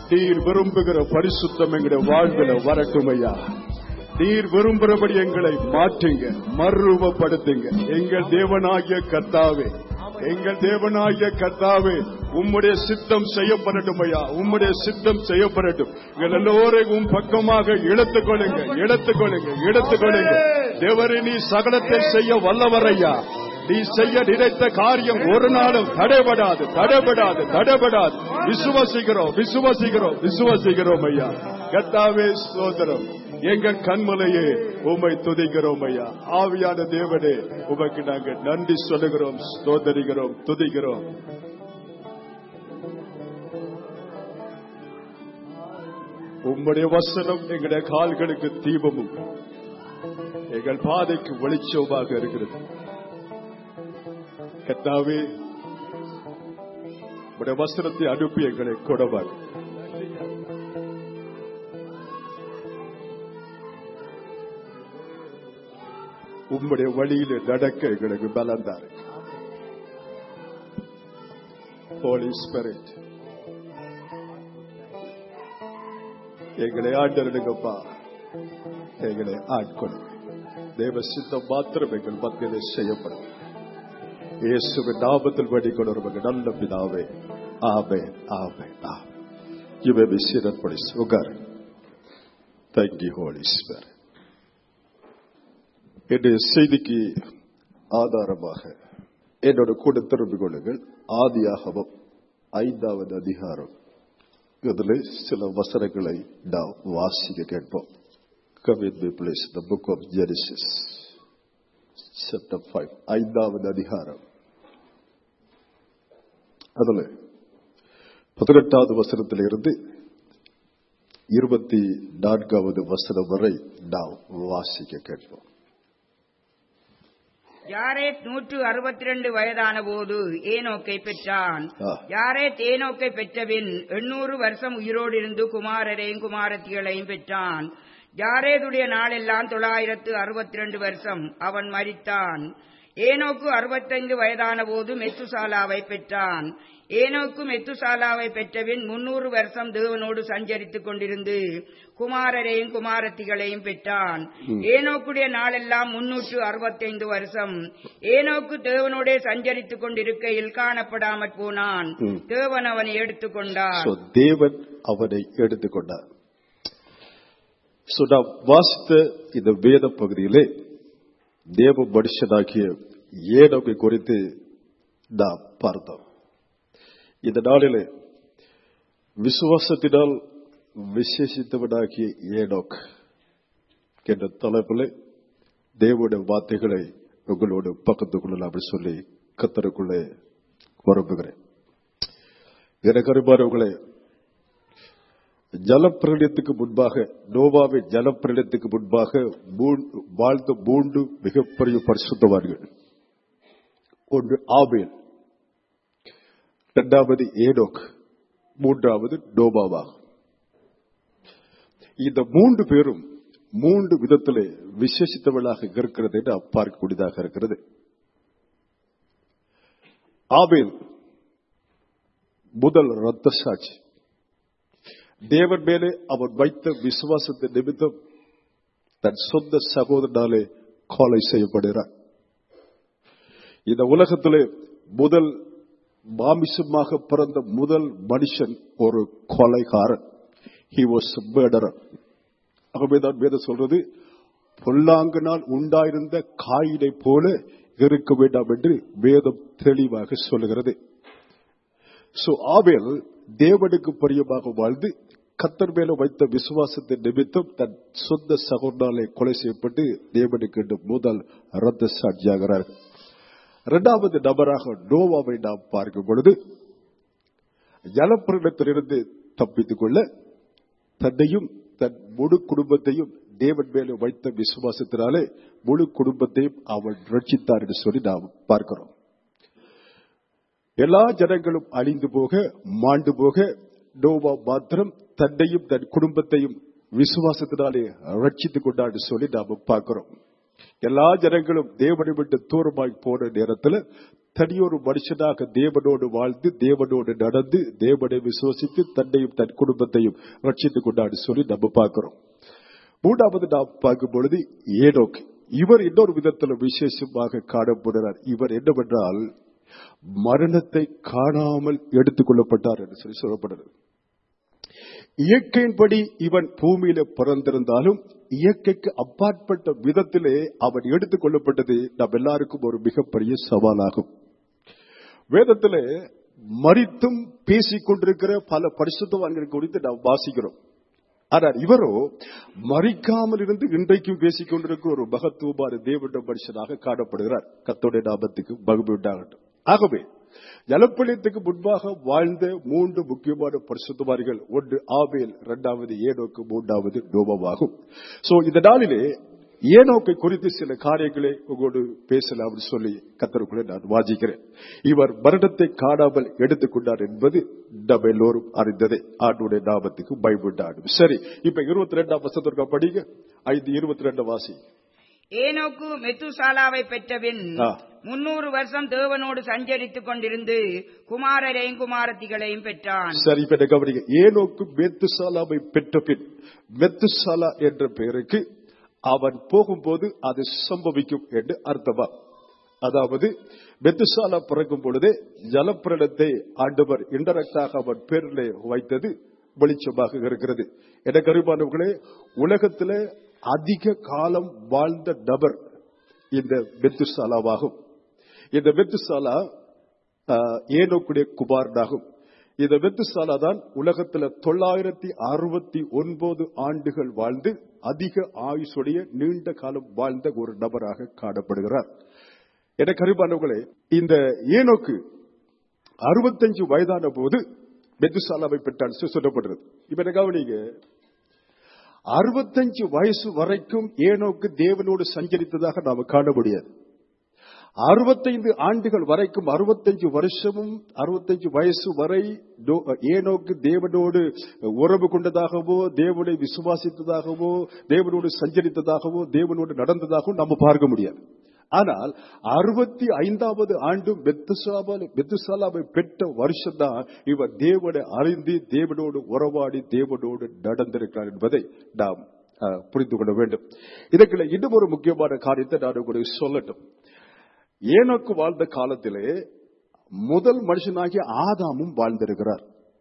நீர் விரும்புகிற பரிசுத்தம் எங்களுடைய வாழ்வில் வரட்டும் ஐயா நீர் விரும்புகிறபடி எங்களை மாற்றுங்க மறுரூபப்படுத்துங்க எங்கள் தேவனாகிய கர்த்தாவே எங்கள் தேவனாகிய கர்த்தாவே உம்முடைய சித்தம் செய்யப்படட்டும் ஐயா உம்முடைய சித்தம் செய்யப்படட்டும் எங்கள் எல்லோரையும் உம் பக்கமாக இழுத்துக் கொள்ளுங்க இழுத்துக் கொள்ளுங்க இழுத்துக் கொள்ளுங்க தேவரே நீ சகலத்தை செய்ய வல்லவர் ஐயா நீ செய்ய நினைத்த காரியம் ஒரு நாளும் தடைபடாது தடைபடாது தடைபடாது விசுவாசிக்கிறோம் விசுவாசிக்கிறோம் விசுவாசிக்கிறோம் ஐயா கத்தாவே ஸ்தோத்திரம் எங்கள் கண்மலையே உமை துதிக்கிறோம் ஐயா ஆவியான தேவனே உமக்கு நாங்கள் நன்றி சொல்லுகிறோம் ஸ்தோத்தரிக்கிறோம் துதிக்கிறோம் உம்முடைய வசனம் எங்களுடைய கால்களுக்கு தீபமும் எங்கள் பாதைக்கு வெளிச்சமாக இருக்கிறது கத்தாவே உடைய வசனத்தை அனுப்பி எங்களை கொடவார் உம்முடைய வழியில நடக்க எங்களுக்கு பலந்தார் ஹோலி ஸ்பிரிட் எங்களை ஆண்டருங்கப்பா எங்களை ஆட்கொள்ளுங்க தேவ சித்தம் மாத்திரம் எங்கள் மத்தியிலே செய்யப்படும் இயேசுவின் நாமத்தில் வேண்டிக் நல்ல பிதாவே ஆமே ஆமே ஆமே You may be seated, please. உட்கார் Thank you, Holy Spirit. என்னுடைய செய்திக்கு ஆதாரமாக என்னோட கூட திரும்பிக் கொள்ளுங்கள் ஆதியாகமம் ஐந்தாவது அதிகாரம் இதில் சில வசனங்களை நாம் வாசிக்க கேட்போம் Come with me, please. The book of Genesis, chapter 5. ஐந்தாவது அதிகாரம் அதுல பதினெட்டாவது வசனத்திலிருந்து இருபத்தி நான்காவது வசனம் வரை நாம் வாசிக்க கேட்போம் யாரேத் நூற்று அறுபத்தி ரெண்டு வயதான போது ஏனோக்கை பெற்றான் ஆ. யாரேத் ஏனோக்கை பெற்றபின் எண்ணூறு வருஷம் உயிரோடு இருந்து குமாரரையும் குமாரத்திகளையும் பெற்றான் யாரேதுடைய நாளெல்லாம் தொள்ளாயிரத்து அறுபத்தி ரெண்டு வருஷம் அவன் மரித்தான் ஏனோக்கு அறுபத்தைந்து வயதான போது மெத்துசாலாவை பெற்றான் ஏனோக்கு மெத்துசாலாவை பெற்றபின் முன்னூறு வருஷம் தேவனோடு சஞ்சரித்துக் கொண்டிருந்து குமாரரையும் குமாரத்திகளையும் பெற்றான் ஏனோக்குடைய நாளெல்லாம் முன்னூற்று அறுபத்தைந்து வருஷம் ஏனோக்கு தேவனோடே சஞ்சரித்துக் கொண்டிருக்கையில் காணப்படாமற் போனான் ம். தேவன் அவனை எடுத்துக்கொண்டார் So, தேவன் அவனை எடுத்துக்கொண்டார் So, நாம் வாசித்த இந்த வேத பகுதியிலே தேவ மனுஷனாகிய ஏனோக்கை குறித்து நாம் பார்த்தோம் இந்த நாளிலே விசுவாசத்தினால் விசேஷித்தவனாகிய ஏனோக் என்ற தலைப்பில் தேவனுடைய வார்த்தைகளை உங்களோடு பக்கத்து கொள்ளலாம் அப்படின்னு சொல்லி கத்தருக்குள்ளே விரும்புகிறேன் எனக்கு அருமானவர்களே ஜலப்பிரளயத்துக்கு முன்பாக நோவாவின் ஜலப்பிரளயத்துக்கு முன்பாக மூன்- வாழ்ந்த மூன்று மிகப்பெரிய பரிசுத்தவான்கள் ஒன்று ஆபேல் இரண்டாவது ஏனோக் மூன்றாவது நோபாவாகும் இந்த மூன்று பேரும் மூன்று விதத்திலே விசேஷித்தவளாக இருக்கிறது என்று பார்க்கக்கூடியதாக இருக்கிறது ஆபேல் முதல் ரத்த சாட்சி தேவன் மேலே அவன் வைத்த விசுவாசத்தை நிமித்தம் தன் சொந்த சகோதரனாலே கொலை செய்யப்படுகிறார் இந்த உலகத்திலே முதல் மாமிசமாக பிறந்த முதல் மனுஷன் ஒரு கொலைகாரன் ஹி வாஸ் மேடரர் ஆகவேதான் வேதம் சொல்றது பொல்லாங்கினால் உண்டாயிருந்த காயினை போல இருக்க வேண்டாம் என்று வேதம் தெளிவாக சொல்லுகிறது சோ ஆபேல் தேவனுக்கு பிரியமாக வாழ்ந்து கத்தர் மேல வைத்த விசுவாசத்தின் நிமித்தம் தன் சொந்த சகோதரனாலே கொலை செய்யப்பட்டு தேவனுக்கு என்று முதல் ரத்த சாட்சியாகிறார் இரண்டாவது நபராக நோவாவை நாம் பார்க்கும் பொழுது ஜலப்பிரளத்திலிருந்து தப்பித்துக் கொள்ள தன்னையும் தன் முழு குடும்பத்தையும் தேவன் மேலே வைத்த விசுவாசத்தினாலே முழு குடும்பத்தையும் அவன் ரட்சித்தார் என்று சொல்லி நாம் பார்க்கிறோம் எல்லா ஜனங்களும் அழிந்து போக மாண்டு போக நோவா மாத்திரம் தன்னையும் தன் குடும்பத்தையும் விசுவாசத்தினாலே ரட்சித்துக் கொண்டாடு சொல்லி நாம பார்க்கிறோம் எல்லா ஜனங்களும் தேவனை விட்டு தூரமாய் போன நேரத்தில் தனியொரு மனுஷனாக தேவனோடு வாழ்ந்து தேவனோடு நடந்து தேவனை விசுவசித்து தன்னையும் தன் குடும்பத்தையும் ரட்சித்துக் கொண்டாடு சொல்லி நம்ம பார்க்கிறோம் மூன்றாவது நாம் பார்க்கும் பொழுது ஏனோக் இவர் இன்னொரு விதத்தில் விசேஷமாக காணப்படுகிறார் இவர் என்னவென்றால் மரணத்தை காணாமல் எடுத்துக் கொள்ளப்பட்டார் என்று சொல்லி சொல்லப்படுகிறது இயற்கையின்படி இவன் பூமியில பிறந்திருந்தாலும் இயற்கைக்கு அப்பாற்பட்ட விதத்திலே அவன் எடுத்துக் கொள்ளப்பட்டது நம் எல்லாருக்கும் ஒரு மிகப்பெரிய சவாலாகும் வேதத்திலே மறித்தும் பேசிக் கொண்டிருக்கிற பல பரிசுத்தவான்கள் குறித்து நாம் வாசிக்கிறோம் ஆனால் இவரோ மறிக்காமல் இருந்து இன்றைக்கும் பேசிக் கொண்டிருக்கிற ஒரு மகத்துவமான தேவண்ட மனுஷனாக காணப்படுகிறார் கத்தோடைய நாமத்துக்கு மகிழ்வு உண்டாகட்டும் ஆகவே ஜலப்பள்ளியத்துக்கு முன்பாக வாழ்ந்த மூன்று முக்கியமான பரிசுத்தவாரிகள் ஒன்று ஆவேல் இரண்டாவது ஏனோக்கு மூன்றாவது நோபமாகும் சோ இந்த நாளிலே ஏனோக்கை குறித்து சில காரியங்களை உங்களோடு பேசலாம் சொல்லி கத்தருக்குள்ளே நான் வாசிக்கிறேன் இவர் மரணத்தை காணாமல் எடுத்துக்கொண்டார் என்பது நம்ம எல்லோரும் அறிந்ததே ஆண்டுடைய நாமத்துக்கு பயப்பட்டாடும் சரி இப்ப இருபத்தி ரெண்டாம் வருஷத்திற்கு படிங்க ஐந்து இருபத்தி ரெண்டு வாசி ஏனோக்கு மெத்துசாலாவை பெற்றபின் ஆ. முன்னூறு வருஷம் தேவனோடு சஞ்சரித்துக் கொண்டிருந்து குமாரரையும் குமாரத்திகளையும் பெற்றான் சரி இப்ப என்ன கவனிங்க ஏனோக்கு மெத்துசாலாவை பெற்ற பின் மெத்துசாலா என்ற பெயருக்கு அவன் போகும்போது அது சம்பவிக்கும் என்று அர்த்தமா அதாவது மெத்துசாலா பிறக்கும் பொழுதே ஜலப்பிரளத்தை ஆண்டவர் இன்டரக்டாக அவன் பேரிலே வைத்தது வெளிச்சமாக இருக்கிறது என கருமானவர்களே உலகத்திலே அதிக காலம் வாழ்ந்த நபர் இந்த மெத்துசாலாவாகும் இந்த மெத்துசாலா ஆஹ், ஏனோக்குடைய குமாரனாகும் இந்த மெத்துசாலா தான் உலகத்துல தொள்ளாயிரத்தி அறுபத்தி ஒன்பது ஆண்டுகள் வாழ்ந்து அதிக ஆயுசுடைய நீண்ட காலம் வாழ்ந்த ஒரு நபராக காணப்படுகிறார் என கருமானவர்களே இந்த ஏனோக்கு அறுபத்தஞ்சு வயதான போது மெத்துசாலாவை பெற்றான் சொல்லப்படுறது இப்ப என்ன கவனிங்க அறுபத்தஞ்சு வயசு வரைக்கும் ஏனோக்கு தேவனோடு சஞ்சரித்ததாக நாம காண முடியாது அறுபத்தைந்து ஆண்டுகள் வரைக்கும் அறுபத்தஞ்சு வருஷமும் அறுபத்தஞ்சு வயசு வரை டோ- ஏனோக்கு தேவனோடு உறவு கொண்டதாகவோ தேவனை விசுவாசித்ததாகவோ தேவனோடு சஞ்சரித்ததாகவோ தேவனோடு நடந்ததாகவும் நம்ம பார்க்க முடியாது ஆனால் அறுபத்தி ஐந்தாவது ஆண்டு பெத்துசாபால- பெத்துசாலாவை பெற்ற வருஷம் தான் இவர் தேவனை அறிந்து தேவனோடு உறவாடி தேவனோடு நடந்திருக்கிறார் என்பதை நாம் அஹ், புரிந்து கொள்ள வேண்டும் இதுக்குள்ள இன்னும் ஒரு முக்கியமான காரியத்தை நான் உங்களுக்கு சொல்லட்டும் ஏனோக்கு வாழ்ந்த காலத்திலே முதல் மனுஷனாகிய ஆதாமும் வாழ்ந்திருக்கிறார்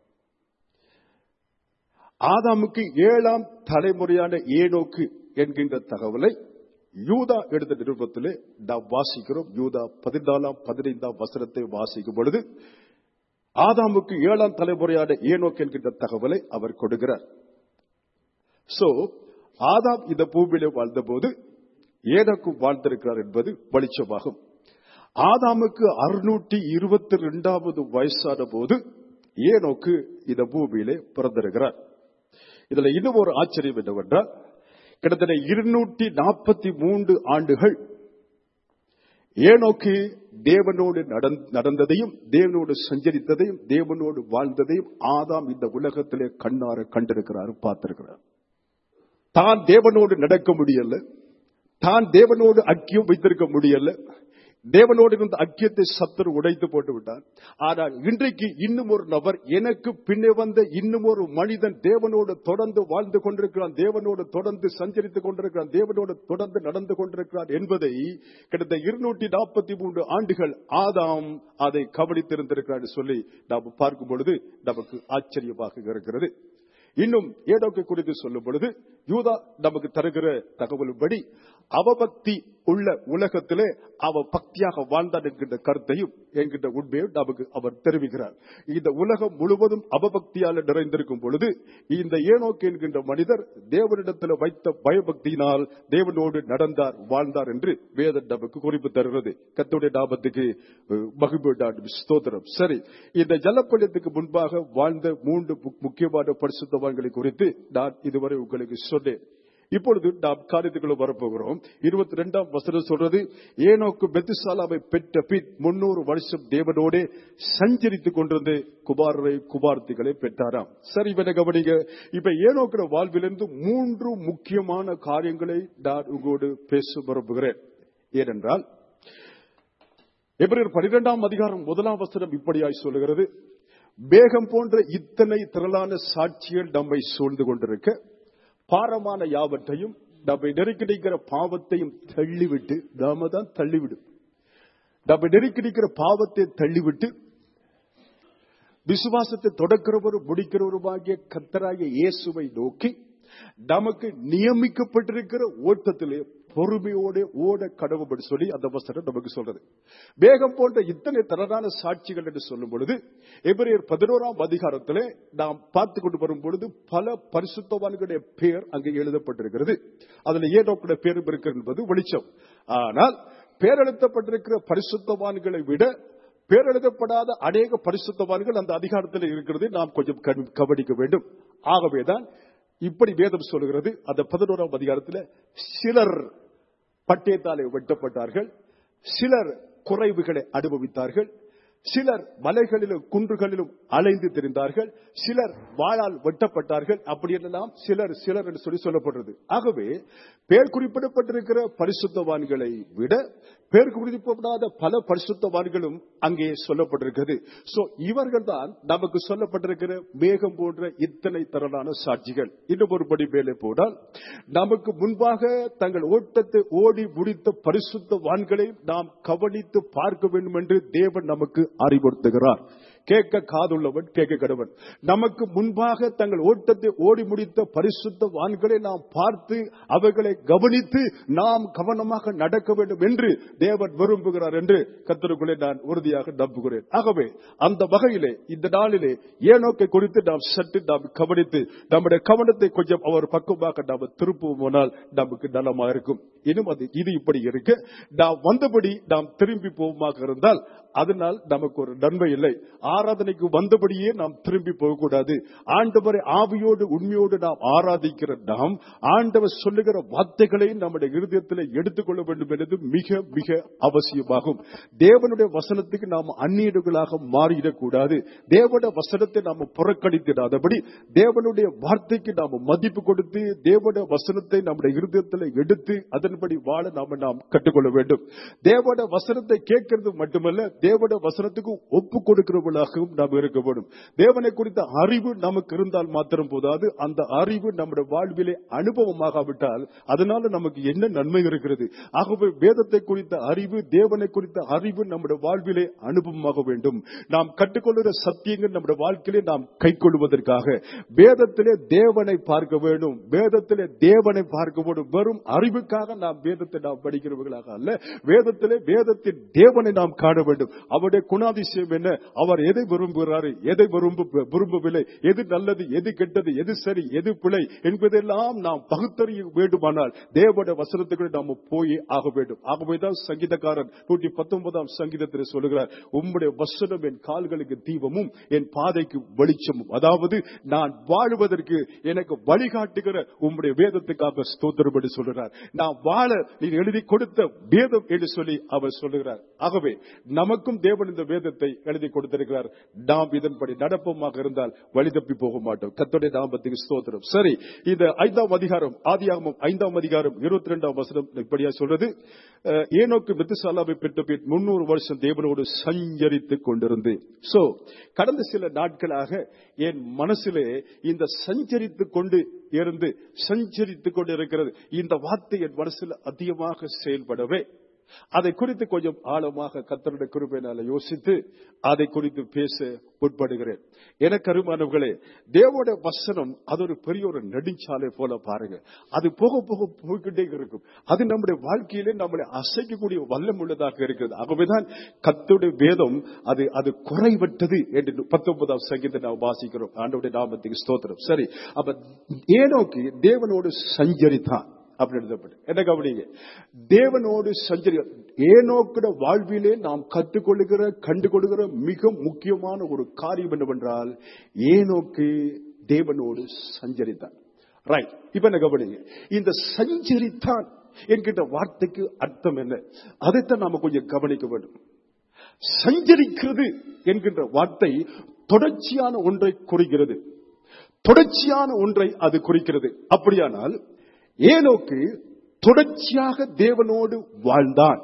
ஆதாமுக்கு ஏழாம் தலைமுறையான ஏனோக்கு என்கின்ற தகவலை யூதா எடுத்த நிருபத்திலே நாம் வாசிக்கிறோம் யூதா பதினாலாம் பதினைந்தாம் வசனத்தை வாசிக்கும் பொழுது ஆதாமுக்கு ஏழாம் தலைமுறையான ஏனோக்கு என்கின்ற தகவலை அவர் கொடுக்கிறார் சோ ஆதாம் இந்த பூமியிலே வாழ்ந்தபோது ஏனோக்கும் வாழ்ந்திருக்கிறார் என்பது வெளிச்சமாகும் ஆதாமுக்கு அறுநூற்றி இருபத்தி ரெண்டாவது வயசான போது ஏனோக்கு இந்த பூமியிலே பிறந்திருக்கிறார் இதுல இன்னும் ஒரு ஆச்சரியம் என்னவென்றால் கிட்டத்தட்ட இருநூற்றி நாற்பத்தி மூன்று ஆண்டுகள் ஏனோக்கு தேவனோடு நடந்- நடந்ததையும் தேவனோடு சஞ்சரித்ததையும் தேவனோடு வாழ்ந்ததையும் ஆதாம் இந்த உலகத்திலே கண்ணார கண்டிருக்கிறார் பார்த்திருக்கிறார் தான் தேவனோடு நடக்க முடியல தான் தேவனோடு ஐக்கியம் வைத்திருக்க முடியல தேவனோடு இருந்த ஐக்கியத்தை சத்துரு உடைத்து போட்டு விட்டார் ஆனால் இன்றைக்கு இன்னும் ஒரு நபர் எனக்கு பின்னே வந்த இன்னும் ஒரு மனிதன் தேவனோடு தொடர்ந்து வாழ்ந்து கொண்டிருக்கிறான் தேவனோடு தொடர்ந்து சஞ்சரித்துக் கொண்டிருக்கிறான் தேவனோடு தொடர்ந்து நடந்து கொண்டிருக்கிறான் என்பதை கிட்டத்தட்ட இருநூற்றி நாற்பத்தி மூன்று ஆண்டுகள் ஆதாம் அதை கவனித்திருந்திருக்கிறார் என்று சொல்லி நாம் பார்க்கும் பொழுது நமக்கு ஆச்சரியமாக இருக்கிறது இன்னும் ஏதோக்கு குறித்து சொல்லும் பொழுது யூதா நமக்கு தருகிற தகவலும்படி அவபக்தி உள்ள உலகத்திலே அவ பக்தியாக வாழ்ந்தான் என்கின்ற கருத்தையும் என்கின்ற உண்மையும் நமக்கு அவர் தெரிவிக்கிறார் இந்த உலகம் முழுவதும் அவபக்தியால் நிறைந்திருக்கும் பொழுது இந்த ஏனோக்கு என்கின்ற மனிதர் தேவனிடத்தில் வைத்த பயபக்தியினால் தேவனோடு நடந்தார் வாழ்ந்தார் என்று வேதம் நமக்கு குறிப்பு தருகிறது கத்துடைய நாமத்துக்கு அஹ், மகிமை உண்டாகட்டும். ஸ்தோத்திரம் சரி இந்த ஜலப்பள்ளத்துக்கு முன்பாக வாழ்ந்த மூன்று மு- முக்கியமான பரிசுத்தவான்களை குறித்து நான் இதுவரை உங்களுக்கு சொன்னேன் இப்பொழுது நாம் காரியத்துக்குள்ள வரப்போகிறோம் இருபத்தி ரெண்டாம் வசனம் சொல்றது ஏனோக்கு பெத்துசாலாவை பெற்ற பின் முன்னூறு வருஷம் தேவனோடே சஞ்சரித்துக் கொண்டிருந்து குபாரரை குபார்த்திகளை பெற்றாராம் சரி இவனை கவனிங்க இப்ப ஏனோக்கிற வாழ்விலிருந்து மூன்று முக்கியமான காரியங்களை நான் உங்களோடு பேச விரும்புகிறேன் ஏனென்றால் எபிரேர் பனிரெண்டாம் அதிகாரம் முதலாம் வசனம் இப்படியாய் சொல்லுகிறது வேகம் போன்ற இத்தனை திரளான சாட்சிகள் நம்மை சூழ்ந்து கொண்டிருக்க பாரமான யாவற்றையும் நம்மை நெருக்கடிக்கிற பாவத்தையும் தள்ளிவிட்டு நாம தான் தள்ளிவிடும் நம்மை நெருக்கடிக்கிற பாவத்தை தள்ளிவிட்டு விசுவாசத்தை தொடக்கிறவரும் முடிக்கிறவருமாகிய கத்தராகிய இயேசுவை நோக்கி நமக்கு நியமிக்கப்பட்டிருக்கிற ஓட்டத்திலே பொறுமையோடு ஓட கடவுபடி சொல்லி அந்த வசனம் நமக்கு சொல்றது வேகம் போன்ற இத்தனை திறனான சாட்சிகள் என்று சொல்லும் பொழுது எபிரேயர் பதினோராம் அதிகாரத்திலே நாம் பார்த்து கொண்டு வரும் பொழுது பல பரிசுத்தவான்களுடைய பெயர் அங்கே எழுதப்பட்டிருக்கிறது அதுல ஏதோக்குடைய பேரும் இருக்கிறது என்பது வெளிச்சம் ஆனால் பேரெழுத்தப்பட்டிருக்கிற பரிசுத்தவான்களை விட பேரெழுதப்படாத அநேக பரிசுத்தவான்கள் அந்த அதிகாரத்தில் இருக்கிறது நாம் கொஞ்சம் கவ- கவனிக்க வேண்டும் ஆகவேதான் இப்படி வேதம் சொல்லுகிறது அந்த பதினோராம் அதிகாரத்தில் சிலர் பட்டயத்தாலே வெட்டப்பட்டார்கள் சிலர் குறைவுகளை அனுபவித்தார்கள் சிலர் மலைகளிலும் குன்றுகளிலும் அலைந்து திரிந்தார்கள் சிலர் வாளால் வெட்டப்பட்டார்கள் அப்படி எல்லாம் சிலர் சிலர் என்று சொல்லி சொல்லப்படுறது ஆகவே பேர் குறிப்பிடப்பட்டிருக்கிற பரிசுத்தவான்களை விட பேர் குறிப்பிடாத பல பரிசுத்தவான்களும் அங்கே சொல்லப்பட்டிருக்கிறது சோ இவர்கள் தான் நமக்கு சொல்லப்பட்டிருக்கிற மேகம் போன்ற இத்தனை திரளான சாட்சிகள் இன்னும் ஒரு படி மேலே போனால் நமக்கு முன்பாக தங்கள் ஓட்டத்தை ஓடி முடித்த பரிசுத்தவான்களை நாம் கவனித்து பார்க்க வேண்டும் என்று தேவன் நமக்கு அறிவுறுத்துகிறார் கேட்க காதுள்ளவன் கேட்க கடவன் நமக்கு முன்பாக தங்கள் ஓட்டத்தை ஓடி முடித்த பரிசுத்த வான்களை நாம் பார்த்து அவர்களை கவனித்து நாம் கவனமாக நடக்க வேண்டும் என்று தேவன் விரும்புகிறார் என்று கத்தருக்குள்ளே நான் உறுதியாக நம்புகிறேன் ஆகவே அந்த வகையிலே இந்த நாளிலே ஏனோக்கை குறித்து நாம் சற்று நாம் கவனித்து நம்முடைய கவனத்தை கொஞ்சம் அவர் பக்கமாக நாம் திருப்புவோமானால் நமக்கு நலமா இருக்கும் இன்னும் அது இது இப்படி இருக்கு நாம் வந்தபடி நாம் திரும்பி போவோமாக இருந்தால் அதனால் நமக்கு ஒரு நன்மை இல்லை ஆராதனைக்கு வந்தபடியே நாம் திரும்பி போகக்கூடாது ஆண்டவரை ஆவியோடு உண்மையோடு நாம் ஆராதிக்கிற நாம் ஆண்டவர் சொல்லுகிற வார்த்தைகளை நம்முடைய இருதயத்தில் எடுத்துக்கொள்ள வேண்டும் என்பது மிக மிக அவசியமாகும் தேவனுடைய வசனத்துக்கு நாம் அந்நியர்களாக மாறிடக்கூடாது தேவனுடைய வசனத்தை நாம் புறக்கணித்திடாதபடி தேவனுடைய வார்த்தைக்கு நாம் மதிப்பு கொடுத்து தேவனுடைய வசனத்தை நம்முடைய இருதயத்தில் எடுத்து அதன்படி வாழ நாம நாம் கற்றுக்கொள்ள வேண்டும் தேவனுடைய வசனத்தை கேட்கிறது மட்டுமல்ல தேவனுடைய வசனத்துக்கு ஒப்பு கொடுக்கிறவர்களாகவும் நாம் இருக்க வேண்டும் தேவனை குறித்த அறிவு நமக்கு இருந்தால் மாத்திரம் போதாது அந்த அறிவு நம்முடைய வாழ்விலே அனுபவமாகாவிட்டால் அதனால நமக்கு என்ன நன்மை இருக்கிறது ஆகவே வேதத்தை குறித்த அறிவு தேவனை குறித்த அறிவு நம்முடைய வாழ்விலே அனுபவமாக வேண்டும் நாம் கற்றுக்கொள்கிற சத்தியங்கள் நம்முடைய வாழ்க்கையிலே நாம் கை கொள்வதற்காக வேதத்திலே தேவனை பார்க்க வேண்டும் வேதத்திலே தேவனை பார்க்க வேண்டும் வெறும் அறிவுக்காக நாம் வேதத்தை நாம் படிக்கிறவர்களாக அல்ல வேதத்திலே வேதத்தின் தேவனை நாம் காண வேண்டும் அவருடைய குணாதிசயம் என்ன அவர் எதை விரும்புகிறாரு எதை விரும்ப விரும்பவில்லை எது நல்லது எது கெட்டது எது சரி எது பிழை என்பதெல்லாம் நாம் பகுத்தறிய வேண்டுமானால் தேவனுடைய வசனத்துக்கு நாம் போய் ஆக வேண்டும் ஆகவேதான் சங்கீதக்காரன் நூற்றி பத்தொன்பதாம் சங்கீதத்தில் சொல்லுகிறார் உம்முடைய வசனம் என் கால்களுக்கு தீபமும் என் பாதைக்கு வெளிச்சமும் அதாவது நான் வாழுவதற்கு எனக்கு வழிகாட்டுகிற உம்முடைய வேதத்துக்காக ஸ்தோத்திரம் என்று சொல்கிறார் நான் வாழ நீ எழுதி கொடுத்த வேதம் என்று சொல்லி அவர் சொல்லுகிறார் ஆகவே நமக்கும் தேவன் இந்த வேதத்தை எழுதி கொடுத்திருக்கிறார் நாம் இதன்படி நடப்போமாக இருந்தால் வழி தப்பி போக மாட்டோம் கத்தோடைய நாமத்துக்கு ஸ்தோத்திரம் சரி இந்த ஐந்தாம் அதிகாரம் ஆதியாகமம் ஐந்தாம் அதிகாரம் இருபத்தி ரெண்டாம் வசனம் இப்படியா சொல்றது அஹ், ஏனோக்கு மெத்துசாலாவை பெற்ற பின் முன்னூறு வருஷம் தேவனோடு சஞ்சரித்துக் கொண்டிருந்து சோ கடந்த சில நாட்களாக என் மனசிலே இந்த சஞ்சரித்துக் கொண்டு இருந்து சஞ்சரித்துக் கொண்டு இருக்கிறது இந்த வார்த்தை என் மனசில் அதிகமாக செயல்படவே அதை குறித்து கொஞ்சம் ஆழமாக கத்தருடைய கிருபையினால யோசித்து அதை குறித்து பேச உட்படுகிறேன் எனக்கு அருமானவர்களே தேவோட வசனம் அது ஒரு பெரிய ஒரு நெடுஞ்சாலை போல பாருங்க அது போக போக போய்கிட்டே இருக்கும் அது நம்முடைய வாழ்க்கையிலே நம்மளை அசைக்கக்கூடிய வல்லம் உள்ளதாக இருக்கிறது ஆகவேதான் கத்துடைய வேதம் அது அது குறைவற்றது என்று பத்தொன்பதாம் சங்கீதத்தை நாம் வாசிக்கிறோம் ஆண்டவுடைய நாமத்துக்கு ஸ்தோத்திரம் சரி அப்ப ஏனோக்கு தேவனோடு சஞ்சரித்தான் அப்படி எழுதப்பட்டு என்ன கவனிங்க தேவனோடு சஞ்சரி ஏனோக்கிட வாழ்விலே நாம் கற்றுக்கொள்ளுகிற கண்டுகொள்ளுகிற மிக முக்கியமான ஒரு காரியம் என்னவென்றால் ஏனோக்கு தேவனோடு சஞ்சரித்தான் ரைட் இப்ப என்ன கவனிங்க இந்த சஞ்சரித்தான் என்கின்ற வார்த்தைக்கு அர்த்தம் என்ன அதைத்தான் நாம கொஞ்சம் கவனிக்க வேண்டும் சஞ்சரிக்கிறது என்கின்ற வார்த்தை தொடர்ச்சியான ஒன்றை குறிக்கிறது தொடர்ச்சியான ஒன்றை அது குறிக்கிறது அப்படியானால் ஏனோக்கு தொடர்ச்சியாக தேவனோடு வாழ்ந்தான்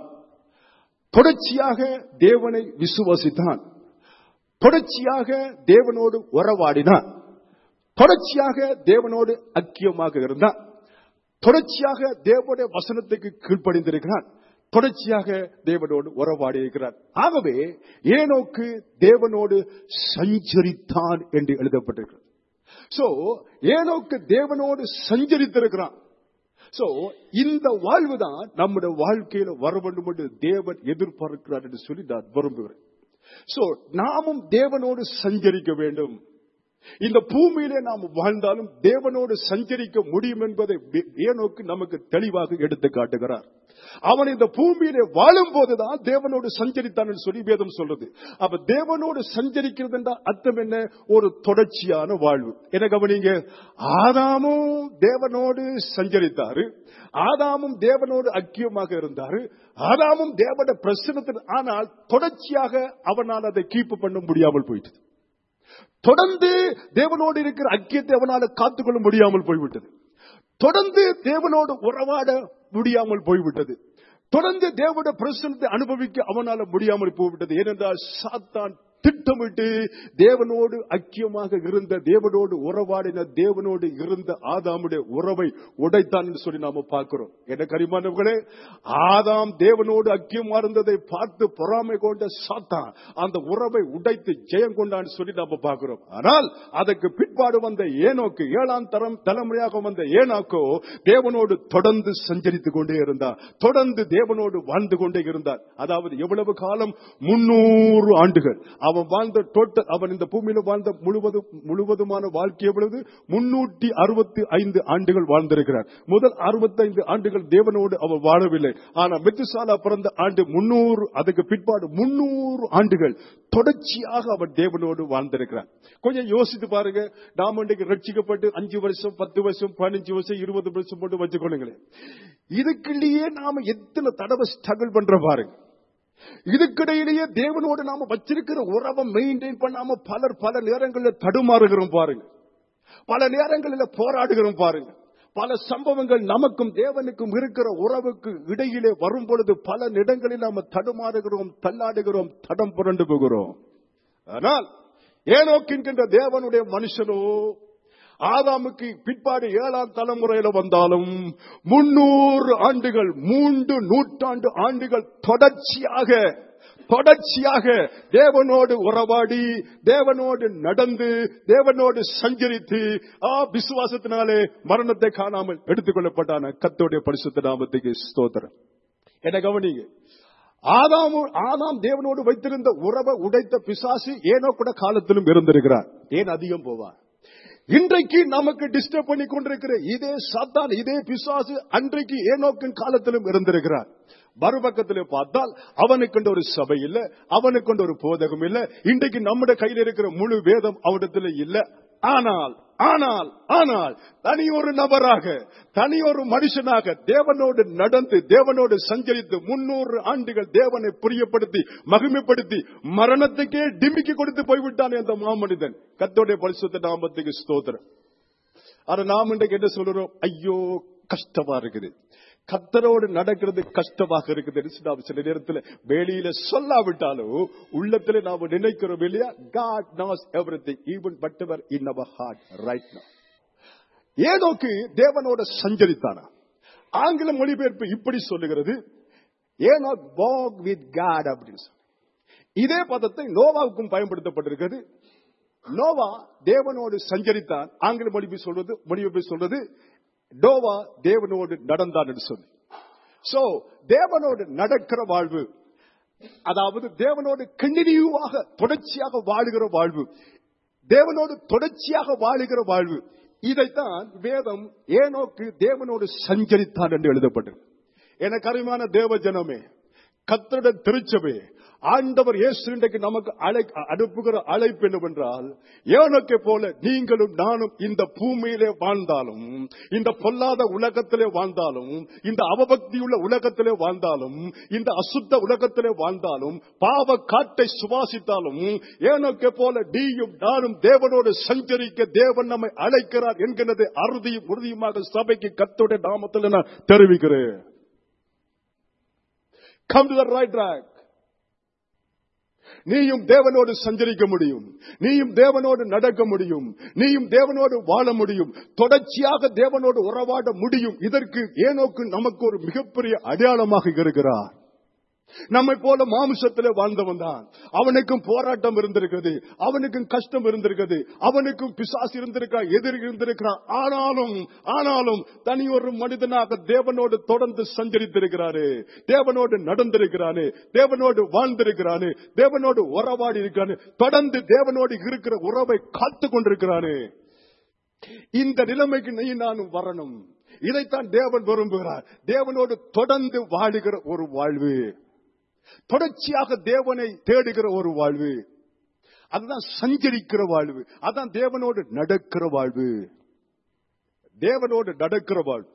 தொடர்ச்சியாக தேவனை விசுவசித்தான் தொடர்ச்சியாக தேவனோடு உறவாடினான் தொடர்ச்சியாக தேவனோடு ஐக்கியமாக இருந்தான் தொடர்ச்சியாக தேவனுடைய வசனத்துக்கு கீழ்ப்படிந்திருக்கிறான் தொடர்ச்சியாக தேவனோடு உறவாடி இருக்கிறார் ஆகவே ஏனோக்கு தேவனோடு சஞ்சரித்தான் என்று எழுதப்பட்டிருக்கிறது சோ ஏனோக்கு தேவனோடு சஞ்சரித்திருக்கிறான் சோ இந்த வாழ்வு தான் நம்முடைய வாழ்க்கையில வர வேண்டும் என்று தேவன் எதிர்பார்க்கிறார் என்று சொல்லி நான் விரும்புகிறேன் சோ நாமும் தேவனோடு சஞ்சரிக்க வேண்டும் இந்த பூமியிலே நாம் வாழ்ந்தாலும் தேவனோடு சஞ்சரிக்க முடியும் என்பதை ஏனோக்கு நமக்கு தெளிவாக எடுத்து காட்டுகிறார் அவன் இந்த பூமியிலே வாழும் போதுதான் தேவனோடு சஞ்சரித்தான் என்று சொல்லி வேதம் சொல்றது அப்ப தேவனோடு சஞ்சரிக்கிறது என்றால் அர்த்தம் என்ன ஒரு தொடர்ச்சியான வாழ்வு என்ன கவனிங்க ஆதாமும் தேவனோடு சஞ்சரித்தாரு ஆதாமும் தேவனோடு ஐக்கியமாக இருந்தாரு ஆதாமும் தேவன பிரசனத்தில் ஆனால் தொடர்ச்சியாக அவனால் அதை கீப்பு பண்ண முடியாமல் போயிட்டது தொடர்ந்து தேவனோடு இருக்கிற ஐக்கியத்தை அவனால காத்துக்கொள்ள முடியாமல் போய்விட்டது தொடர்ந்து தேவனோடு உறவாட முடியாமல் போய்விட்டது தொடர்ந்து தேவனுடைய பிரசனத்தை அனுபவிக்க அவனால முடியாமல் போய்விட்டது ஏனென்றால் சாத்தான் திட்டமிட்டு தேவனோடு ஐக்கியமாக இருந்த தேவனோடு உறவாடின தேவனோடு இருந்த ஆதாமுடைய உறவை உடைத்தான் என்று சொல்லி நாம பார்க்கிறோம் என்ன கரிமானவர்களே ஆதாம் தேவனோடு ஐக்கியமா இருந்ததை பார்த்து பொறாமை கொண்ட சாத்தான் அந்த உறவை உடைத்து ஜெயம் கொண்டான்னு சொல்லி நாம பார்க்கிறோம் ஆனால் அதற்கு பிற்பாடு வந்த ஏனோக்கு ஏழாம் தரம் தலைமுறையாக வந்த ஏனாக்கோ தேவனோடு தொடர்ந்து சஞ்சரித்துக் கொண்டே இருந்தார் தொடர்ந்து தேவனோடு வாழ்ந்து கொண்டே இருந்தார் அதாவது எவ்வளவு காலம் முன்னூறு ஆண்டுகள் அவன் வாழ்ந்த டோட்டல் அவன் இந்த பூமியில வாழ்ந்த முழுவதும் முழுவதுமான வாழ்க்கை எவ்வளவு முன்னூற்றி அறுபத்தி ஐந்து ஆண்டுகள் வாழ்ந்திருக்கிறார் முதல் அறுபத்தைந்து ஆண்டுகள் தேவனோடு அவன் வாழவில்லை ஆனா மெத்துசாலா பிறந்த ஆண்டு முன்னூறு அதுக்கு பிற்பாடு முன்னூறு ஆண்டுகள் தொடர்ச்சியாக அவன் தேவனோடு வாழ்ந்திருக்கிறார் கொஞ்சம் யோசித்து பாருங்க நாம இன்றைக்கு ரட்சிக்கப்பட்டு அஞ்சு வருஷம் பத்து வருஷம் பதினஞ்சு வருஷம் இருபது வருஷம் போட்டு வச்சுக்கொள்ளுங்களேன் இதுக்குள்ளேயே நாம எத்தனை தடவை ஸ்ட்ரகிள் பண்ற பாருங்க இதுக்கிடையிலேயே தேவனோடு நாம வச்சிருக்கிற உறவை மெயின்டைன் பண்ணாம பலர் பல நேரங்களில் தடுமாறுகிறோம் பாருங்க பல நேரங்களில் போராடுகிறோம் பாருங்க பல சம்பவங்கள் நமக்கும் தேவனுக்கும் இருக்கிற உறவுக்கு இடையிலே வரும் பொழுது பல இடங்களில் நாம தடுமாறுகிறோம் தள்ளாடுகிறோம் தடம் புரண்டு போகிறோம் ஆனால் ஏனோக்கின்ற தேவனுடைய மனுஷனோ ஆதாமுக்கு பிற்பாடு ஏழாம் தலைமுறையில வந்தாலும் முன்னூறு ஆண்டுகள் மூன்று நூற்றாண்டு ஆண்டுகள் தொடர்ச்சியாக தொடர்ச்சியாக தேவனோடு உறவாடி தேவனோடு நடந்து தேவனோடு சஞ்சரித்து ஆ விசுவாசத்தினாலே மரணத்தை காணாமல் எடுத்துக்கொள்ளப்பட்டான கத்தோடைய பரிசுத்த நாமத்துக்கு ஸ்தோத்திரம் என்ன கவனிங்க ஆதாமு ஆதாம் தேவனோடு வைத்திருந்த உறவை உடைத்த பிசாசு ஏனோ கூட காலத்திலும் இருந்திருக்கிறார் ஏன் அதிகம் போவார் இன்றைக்கு நமக்கு டிஸ்டர்ப் பண்ணி கொண்டிருக்கிற இதே சாத்தான் இதே பிசாசு அன்றைக்கு ஏனோக்கின் காலத்திலும் இருந்திருக்கிறார் மறுபக்கத்தில் பார்த்தால் அவனுக்கு ஒரு சபை இல்ல அவனுக்கு ஒரு போதகம் இல்ல இன்றைக்கு நம்முடைய கையில் இருக்கிற முழு வேதம் அவனிடத்தில் இல்ல ஆனால் ஆனால் ஆனால் தனி ஒரு நபராக தனி ஒரு மனுஷனாக தேவனோடு நடந்து தேவனோடு சஞ்சரித்து முன்னூறு ஆண்டுகள் தேவனை புரியப்படுத்தி மகிமைப்படுத்தி மரணத்துக்கே டிமிக்கி கொடுத்து போய்விட்டான் அந்த மாமனிதன் கத்தோடைய பரிசுத்த நாமத்துக்கு ஸ்தோத்திரம் ஆனா நாம் இன்றைக்கு என்ன சொல்றோம் ஐயோ கஷ்டமா இருக்குது கத்தரோடு நடக்கிறது கஷ்டமாக இருக்குது நாம் சில நேரத்தில் வெளியில சொல்லாவிட்டாலும் உள்ளத்துல நாம நினைக்கிறோம் இல்லையா God knows everything even but ever in our heart right no ஏதோக்கு தேவனோட சஞ்சரித்தானா ஆங்கில மொழிபெயர்ப்பு இப்படி சொல்லுகிறது ஏனோ வாக் வித் காட் அப்படின்னு சொல்லி இதே பதத்தை நோவாவுக்கும் பயன்படுத்தப்பட்டிருக்கிறது நோவா தேவனோடு சஞ்சரித்தான் ஆங்கில மொழிபெயர்ப்பு சொல்றது மொழிபெயர்ப்பு சொல்றது டோவா தேவனோடு நடந்தான் என்று சொல்லி சோ தேவனோடு நடக்கிற வாழ்வு அதாவது தேவனோடு கண்டினியூவாக தொடர்ச்சியாக வாழுகிற வாழ்வு தேவனோடு தொடர்ச்சியாக வாழுகிற வாழ்வு இதைத்தான் வேதம் ஏனோக்கு தேவனோடு சஞ்சரித்தான் என்று எழுதப்பட்டது என கரிமான தேவ ஜனமே கத்தருடன் திருச்சபே ஆண்டவர் இயேசு இன்றைக்கு நமக்கு அழை அனுப்புகிற அழைப்பு என்னவென்றால் ஏனோக்கை போல நீங்களும் நானும் இந்த பூமியிலே வாழ்ந்தாலும் இந்த பொல்லாத உலகத்திலே வாழ்ந்தாலும் இந்த அவபக்தியுள்ள உலகத்திலே வாழ்ந்தாலும் இந்த அசுத்த உலகத்திலே வாழ்ந்தாலும் பாவ காட்டை சுவாசித்தாலும் ஏனோக்கை போல நீயும் நானும் தேவனோடு சஞ்சரிக்க தேவன் நம்மை அழைக்கிறார் என்கிறது அறுதியும் உறுதியுமாக சபைக்கு கத்தோட நாமத்தில் நான் தெரிவிக்கிறேன் come to the right track நீயும் தேவனோடு சஞ்சரிக்க முடியும் நீயும் தேவனோடு நடக்க முடியும் நீயும் தேவனோடு வாழ முடியும் தொடர்ச்சியாக தேவனோடு உறவாட முடியும் இதற்கு ஏனோக்கு நமக்கு ஒரு மிகப்பெரிய அடையாளமாக இருக்கிறார் நம்மை போல மாமிசத்திலே வாழ்ந்தவன் தான் அவனுக்கும் போராட்டம் இருந்திருக்கிறது அவனுக்கும் கஷ்டம் இருந்திருக்கிறது அவனுக்கும் பிசாசு இருந்திருக்கா எதிர் இருந்திருக்கிறான் ஆனாலும் ஆனாலும் தனி ஒரு மனிதனாக தேவனோடு தொடர்ந்து சஞ்சரித்திருக்கிறாரு தேவனோடு நடந்திருக்கிறானே தேவனோடு வாழ்ந்திருக்கிறானே தேவனோடு உறவாடி இருக்கிறானே தொடர்ந்து தேவனோடு இருக்கிற உறவை காத்து கொண்டிருக்கிறானே இந்த நிலைமைக்கு நீ நானும் வரணும் இதைத்தான் தேவன் விரும்புகிறார் தேவனோடு தொடர்ந்து வாழுகிற ஒரு வாழ்வு தொடர்ச்சியாக தேவனை தேடுகிற ஒரு வாழ்வு அதுதான் சஞ்சரிக்கிற வாழ்வு அதான் தேவனோடு நடக்கிற வாழ்வு தேவனோடு நடக்கிற வாழ்வு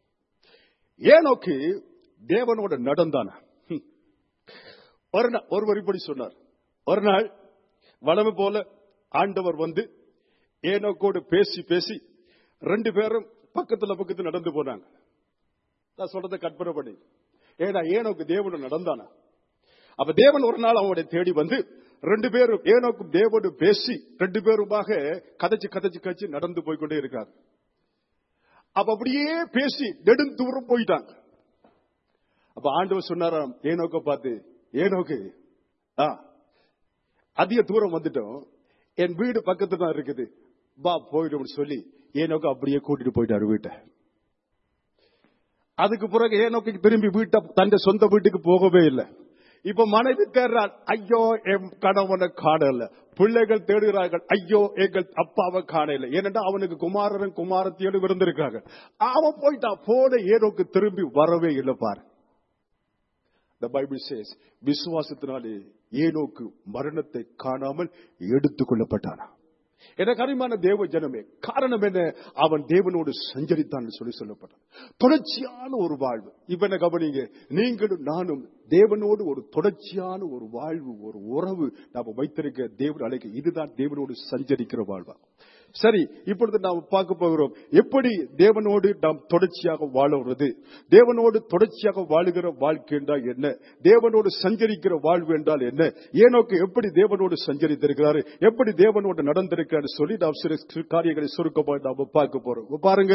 ஏனோக்கு தேவனோடு நடந்தானா ஹம். ஒரு நாள் ஒருவர் இப்படி சொன்னார் ஒரு நாள் வளமை போல ஆண்டவர் வந்து ஏனோக்கோடு பேசி பேசி ரெண்டு பேரும் பக்கத்துல பக்கத்துல நடந்து போனாங்க நான் சொல்றதை கற்பனை பண்ணி ஏடா ஏனோக்கு தேவனோடு நடந்தானா அப்ப தேவன் ஒரு நாள் அவனுடைய தேடி வந்து ரெண்டு பேரும் ஏனோக்கும் தேவனோடு பேசி ரெண்டு பேருமாக கதைச்சு கதைச்சு கதைச்சு நடந்து போய்க்கொண்டே இருக்காங்க அப்ப அப்படியே பேசி நெடுந்தூரம் போயிட்டாங்க அப்ப ஆண்டவர் சொன்னாராம் ஏனோக்க பார்த்து ஏனோக்கு ஆ அதிக தூரம் வந்துட்டோம் என் வீடு பக்கத்துல தான் இருக்குது வா போயிடும் சொல்லி ஏனோக்கு அப்படியே கூட்டிட்டு போயிட்டாரு வீட்டை அதுக்கு பிறகு ஏனோக்கு திரும்பி வீட்டை தன் சொந்த வீட்டுக்கு போகவே இல்லை இப்ப மனைவி தேடுறாள் ஐயோ என் கணவனை காணல பிள்ளைகள் தேடுகிறார்கள் ஐயோ எங்கள் அப்பாவை காணல ஏனென்றா அவனுக்கு குமாரன் குமாரத்தியோடு இருந்திருக்காங்க அவன் போயிட்டான் போன ஏனோக்கு திரும்பி வரவே இல்லை பாரு The Bible says விசுவாசத்தினாலே ஏனோக்கு மரணத்தை காணாமல் எடுத்துக் கொள்ளப்பட்டானா எனக்கு அருமையான தேவ ஜனமே காரணம் என்ன அவன் தேவனோடு சஞ்சரித்தான் சொல்லி சொல்லப்பட்டான் தொடர்ச்சியான ஒரு வாழ்வு இப்ப என்ன கவனிங்க நீங்களும் நானும் தேவனோடு ஒரு தொடர்ச்சியான ஒரு வாழ்வு ஒரு உறவு நாம வைத்திருக்க தேவன் அழைக்க இதுதான் தேவனோடு சஞ்சரிக்கிற வாழ்வா சரி இப்பொழுது நாம் பார்க்க போகிறோம் எப்படி தேவனோடு நாம் தொடர்ச்சியாக வாழுறது தேவனோடு தொடர்ச்சியாக வாழுகிற வாழ்க்கை என்றால் என்ன தேவனோடு சஞ்சரிக்கிற வாழ்வு என்றால் என்ன ஏனோக்கு எப்படி தேவனோடு சஞ்சரித்திருக்கிறாரு எப்படி தேவனோடு நடந்திருக்கிறாரு சொல்லி நாம் சில சிறு காரியங்களை சுருக்கமாக நாம் பார்க்க போறோம் பாருங்க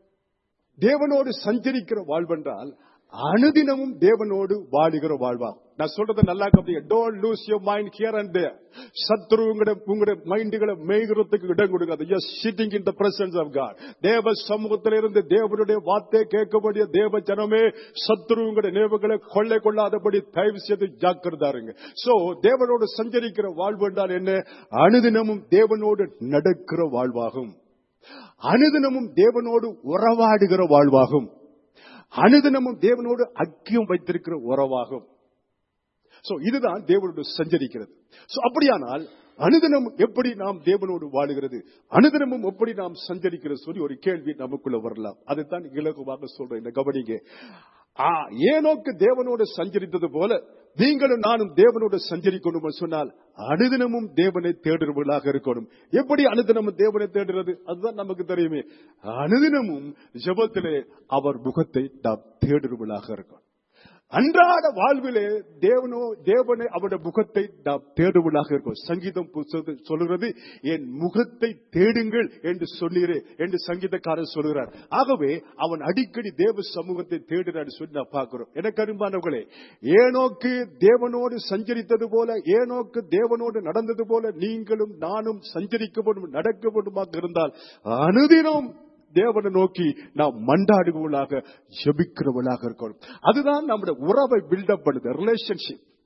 தேவனோடு சஞ்சரிக்கிற வாழ்வென்றால் அனுதினமும் தேவனோடு வாழுகிற வாழ்வா நான் சொல்றது நல்லா கவனிங்க don't lose your mind here and there சத்ரு உங்களோட உங்களோட மைண்டுகளை மேய்கிறதுக்கு இடம் கொடுக்காது you sitting in the presence of God தேவ சமூகத்திலிருந்து தேவனுடைய வார்த்தை கேட்கக்கூடிய தேவ ஜனமே சத்ரு உங்களுடைய நினைவுகளை கொள்ளை கொள்ளாதபடி தயவு செய்து ஜாக்கிரதா இருங்க சோ தேவனோடு சஞ்சரிக்கிற வாழ்வு என்றால் என்ன அனுதினமும் தேவனோடு நடக்கிற வாழ்வாகும் அனுதினமும் தேவனோடு உறவாடுகிற வாழ்வாகும் அனுதினமும் தேவனோடு ஐக்கியம் வைத்திருக்கிற உறவாகும் சோ இதுதான் தேவனோடு சஞ்சரிக்கிறது சோ அப்படியானால் அனுதினம் எப்படி நாம் தேவனோடு வாழுகிறது அனுதினமும் எப்படி நாம் சஞ்சரிக்கிறது சொல்லி ஒரு கேள்வி நமக்குள்ள வரலாம் அதுதான் இலகுவாக சொல்றேன் இந்த கவனிங்க ஆ, ஏனோக்கு தேவனோடு சஞ்சரித்தது போல நீங்களும் நானும் தேவனோடு சஞ்சரிக்கணும் சொன்னால் அனுதினமும் தேவனை தேடுறவர்களாக இருக்கணும் எப்படி அனுதினமும் தேவனை தேடுறது அதுதான் நமக்கு தெரியுமே அனுதினமும் ஜெபத்திலே அவர் முகத்தை நாம் தேடுறவர்களாக இருக்கணும் அன்றாட வாழ்விலே தேவனோ தேவனை அவருடைய முகத்தை நாம் தேடுவதாக இருக்கும் சங்கீதம் புஸ்தகம் சொல்லுகிறது என் முகத்தை தேடுங்கள் என்று சொன்னீரே என்று சங்கீதக்காரர் சொல்கிறார் ஆகவே அவன் அடிக்கடி தேவ சமூகத்தை தேடுறான்னு சொல்லி நான் பார்க்கிறோம் எனக்கு அரும்பானவர்களே ஏனோக்கு தேவனோடு சஞ்சரித்தது போல ஏனோக்கு தேவனோடு நடந்தது போல நீங்களும் நானும் சஞ்சரிக்க வேண்டும் நடக்க வேண்டுமாக இருந்தால் அனுதினம் தேவனை நோக்கி நாம் மண்டாடுகளாக ஜெபிக்கிறவர்களாக இருக்கணும் அதுதான் நம்முடைய உறவை பில்டப் பண்ணுது ரிலேஷன்ஷிப்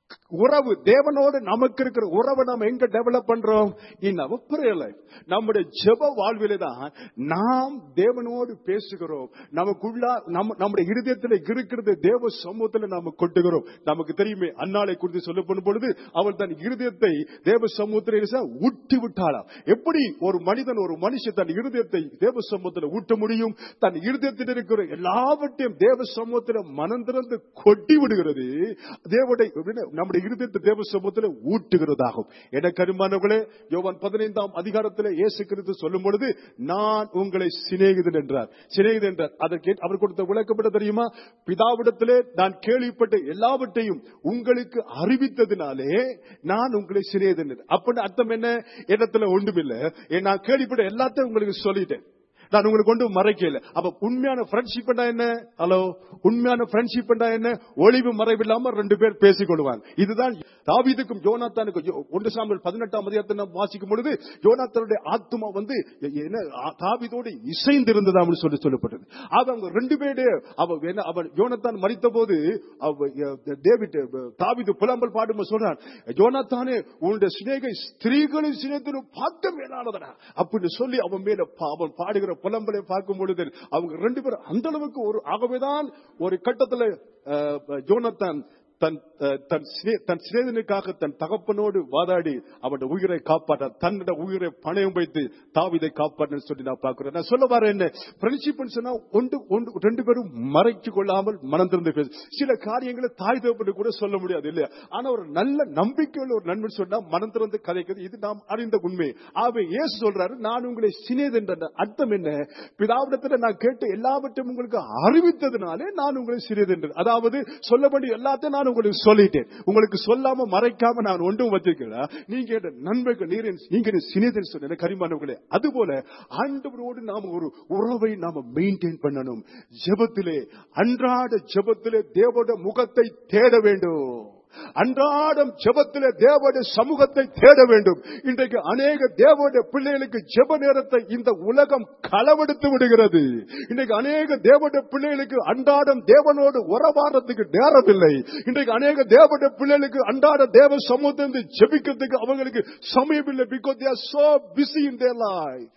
உறவு தேவனோடு நமக்கு இருக்கிற உறவை நாம் எங்க டெவலப் பண்றோம் இன் அவர் prayer life. நம்முடைய ஜெப வாழ்விலே தான் நாம் தேவனோடு பேசுகிறோம் நமக்குள்ள நம்ம நம்முடைய இருதயத்தில் இருக்கிறது தேவ சமூகத்தில் நாம கொட்டுகிறோம் நமக்கு தெரியுமே அன்னாளை குறித்து சொல்லப்படும் பொழுது அவள் தன் இருதயத்தை தேவ சமூகத்தில் ஊட்டி விட்டாளாம் எப்படி ஒரு மனிதன் ஒரு மனுஷன் தன் இருதயத்தை தேவ சமூகத்தில் ஊட்ட முடியும் தன் இருதயத்தில் இருக்கிற எல்லாவற்றையும் தேவ சமூகத்தில் மனம் திறந்து கொட்டி விடுகிறது தேவடைய நம்முடைய இருதயத்தை தேவ சமூகத்தில் ஊட்டுகிறதாகும் என கருமானவர்களே யோவான் பதினைந்தாம் அதிகாரத்தில் இயேசு கிறிஸ்து சொல்லும் பொழுது நான் உங்களை சிநேகிதன் என்றார் சிநேகிதன் என்றார் அதற்கு அவர் கொடுத்த விளக்கப்பட தெரியுமா பிதாவிடத்திலே நான் கேள்விப்பட்ட எல்லாவற்றையும் உங்களுக்கு அறிவித்ததினாலே நான் உங்களை சிநேகிதன் என்றேன். அப்படின்னு அர்த்தம் என்ன இடத்துல ஒன்றுமில்லை ஏன் நான் கேள்விப்பட்ட எல்லாத்தையும் உங்களுக்கு சொல்லிட்டேன் நான் உங்களுக்கு கொண்டு மறைக்கல அப்ப உண்மையான ஃப்ரெண்ட்ஷிப் என்ன ஹலோ உண்மையான ஃப்ரெண்ட்ஷிப் என்ன ஒளிவு மறைவில்லாம ரெண்டு பேர் பேசிக் கொள்வாங்க இதுதான் தாவீதுக்கும் யோனாத்தானுக்கும் யோ- ஒன்று சாம்பல் பதினெட்டாம் அதிகாரத்தை நாம் வாசிக்கும் பொழுது யோனாத்தானுடைய ஆத்மா வந்து என்ன ஆ- தாவீதோடு இசைந்திருந்ததாம்னு சொல்லி சொல்லப்பட்டது அவங்க ரெண்டு பேரு அவ என்ன அவன் யோனத்தான் மறித்த போது அவ எ- டேவிட் அ, தாவீது புலம்பல் பாடும் சொல்றான் யோனாத்தானே உன்னுடைய சிநேகை ஸ்திரீகளின் சிநேகத்திலும் பார்க்க மேலானதடா அப்படின்னு சொல்லி அவன் மேல பா- அவன் பாடுகிற புலம்பலை பார்க்கும் பொழுது அவங்க ரெண்டு பேரும் அந்த அளவுக்கு ஒரு ஆகவேதான் ஒரு கட்டத்துல அஹ், யோனத்தான் தன் அஹ், தன் சிநே- தன் சிநேகனுக்காக தன் தகப்பனோடு வாதாடி அவனுடைய உயிரை காப்பாற்ற தன்னோட உயிரை பணயம் வைத்து தாவிதை காப்பாற்ற சொல்லி நான் பார்க்கிறேன் நான் சொல்ல வர என்ன ஃப்ரெண்ட்ஷிப் சொன்னா ஒன்று ஒன்று ரெண்டு பேரும் மறைச்சு கொள்ளாமல் மனம் திறந்து பேசு சில காரியங்களை தாய் தகப்பட்டு கூட சொல்ல முடியாது இல்லையா ஆனா ஒரு நல்ல நம்பிக்கையுள்ள ஒரு நண்பன் சொன்னா மனம் திறந்து கதைக்கிறது இது நாம் அறிந்த உண்மை ஆகவே இயேசு சொல்றாரு நான் உங்களை சினேதன் என்ற அர்த்தம் என்ன பிதாவிடத்துல நான் கேட்டு எல்லாவற்றையும் உங்களுக்கு அறிவித்ததுனாலே நான் உங்களை சிறியது அதாவது சொல்ல வேண்டிய எல்லாத்தையும் நான் உங்களுக்கு சொல்லிட்டேன் உங்களுக்கு சொல்லாம மறைக்காம நான் ஒன்றும் வச்சிருக்கேன் நீங்க என்ற நண்பர்கள் நீர் என்- நீங்க என் சிறியதன் சொன்ன கரிமானவர்களே அதுபோல ஆண்டவரோடு நாம ஒரு உறவை நாம மெயின்டைன் பண்ணணும் ஜெபத்திலே அன்றாட ஜெபத்திலே தேவோட முகத்தை தேட வேண்டும் அன்றாடம் ஜெபத்திலே தேவனுடைய சமூகத்தை தேட வேண்டும் இன்றைக்கு அநேக தேவனுடைய பிள்ளைகளுக்கு ஜெப நேரத்தை இந்த உலகம் களவெடுத்து விடுகிறது இன்றைக்கு அநேக தேவனுடைய பிள்ளைகளுக்கு அன்றாடம் தேவனோடு உறவாடுறதுக்கு நேரம் இல்லை இன்றைக்கு அநேக தேவனுடைய பிள்ளைகளுக்கு அன்றாட தேவ சமூகத்தை ஜெபிக்கிறதுக்கு அவங்களுக்கு சமயம் இல்லை because they are so busy in their life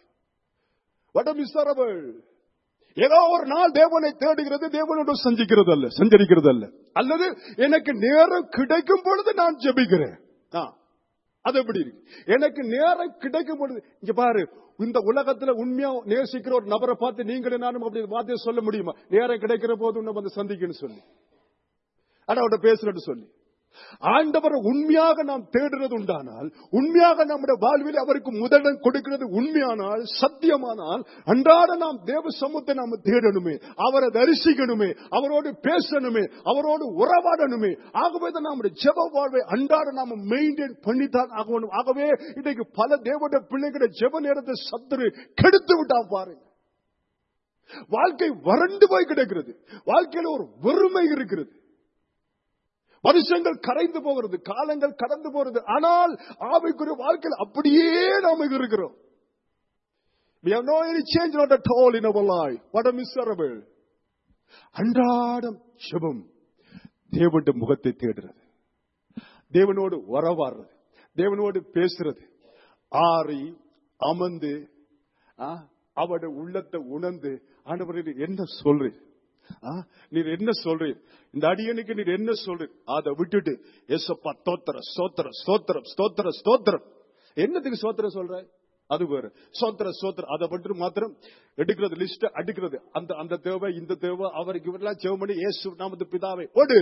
what a miserable ஏதோ ஒரு நாள் தேவனை தேடுகிறது தேவனோடு சந்திக்கிறது அல்ல சஞ்சரிக்கிறது அல்ல அல்லது எனக்கு நேரம் கிடைக்கும் பொழுது நான் ஜெபிக்கிறேன் ஆ, அது எப்படி இருக்கு எனக்கு நேரம் கிடைக்கும் பொழுது இங்க பாரு இந்த உலகத்துல உண்மையா நேசிக்கிற ஒரு நபரை பார்த்து நீங்களும் நானும் அப்படி வார்த்தையை சொல்ல முடியுமா நேரம் கிடைக்கிற போது உன்னை வந்து சந்திக்கணும்னு சொல்லி ஆனா அவட்ட பேசுறேன்னு சொல்லி ஆண்டவரை உண்மையாக நாம் தேடுறது உண்டானால் உண்மையாக நம்முடைய வாழ்வில் அவருக்கு முதலிடம் கொடுக்கிறது உண்மையானால் சத்தியமானால் அன்றாட நாம் தேவ சமூகத்தை நாம் தேடணுமே அவரை தரிசிக்கணுமே அவரோடு பேசணுமே அவரோடு உறவாடணுமே ஆகவே தான் நம்முடைய ஜெப வாழ்வை அன்றாட நாம மெயின்டைன் பண்ணித்தான் ஆகணும் ஆகவே இன்னைக்கு பல தேவனுடைய பிள்ளைகளை ஜெப நேரத்தை சத்துரு கெடுத்து விட்டான் பாருங்க வாழ்க்கை வறண்டு போய் கிடக்கிறது வாழ்க்கையில ஒரு வெறுமை இருக்கிறது வருஷங்கள் கரைந்து போகிறது காலங்கள் கடந்து போகிறது ஆனால் ஆவிக்குரிய வாழ்க்கையில் அப்படியே நாம இருக்கிறோம் We have no any change not at all in our life. What a miserable. அன்றாடம் சுபம் தேவனுடைய முகத்தை தேடுறது தேவனோடு உறவாடுறது தேவனோடு பேசுறது ஆறி அமர்ந்து ஆ, அவருடைய உள்ளத்தை உணர்ந்து ஆண்டவரே நீர் என்ன சொல்றீர் ஆ, நீர் என்ன சொல்றீர் இந்த அடியனுக்கு நீர் என்ன சொல்றீர் அதை விட்டுட்டு எசப்பா தோத்திர ஸ்தோத்திர ஸ்தோத்திரம் ஸ்தோத்திர ஸ்தோத்திரம் என்னத்துக்கு ஸ்தோத்திரம் சொல்ற அது வேற சோத்திர சோத்திரம் அதை மட்டும் மாத்திரம் எடுக்கிறது லிஸ்ட் அடிக்கிறது அந்த அந்த தேவை இந்த தேவை அவருக்கு இவரெல்லாம் ஜெபம் பண்ணி இயேசு நாமத்து பிதாவை ஓடு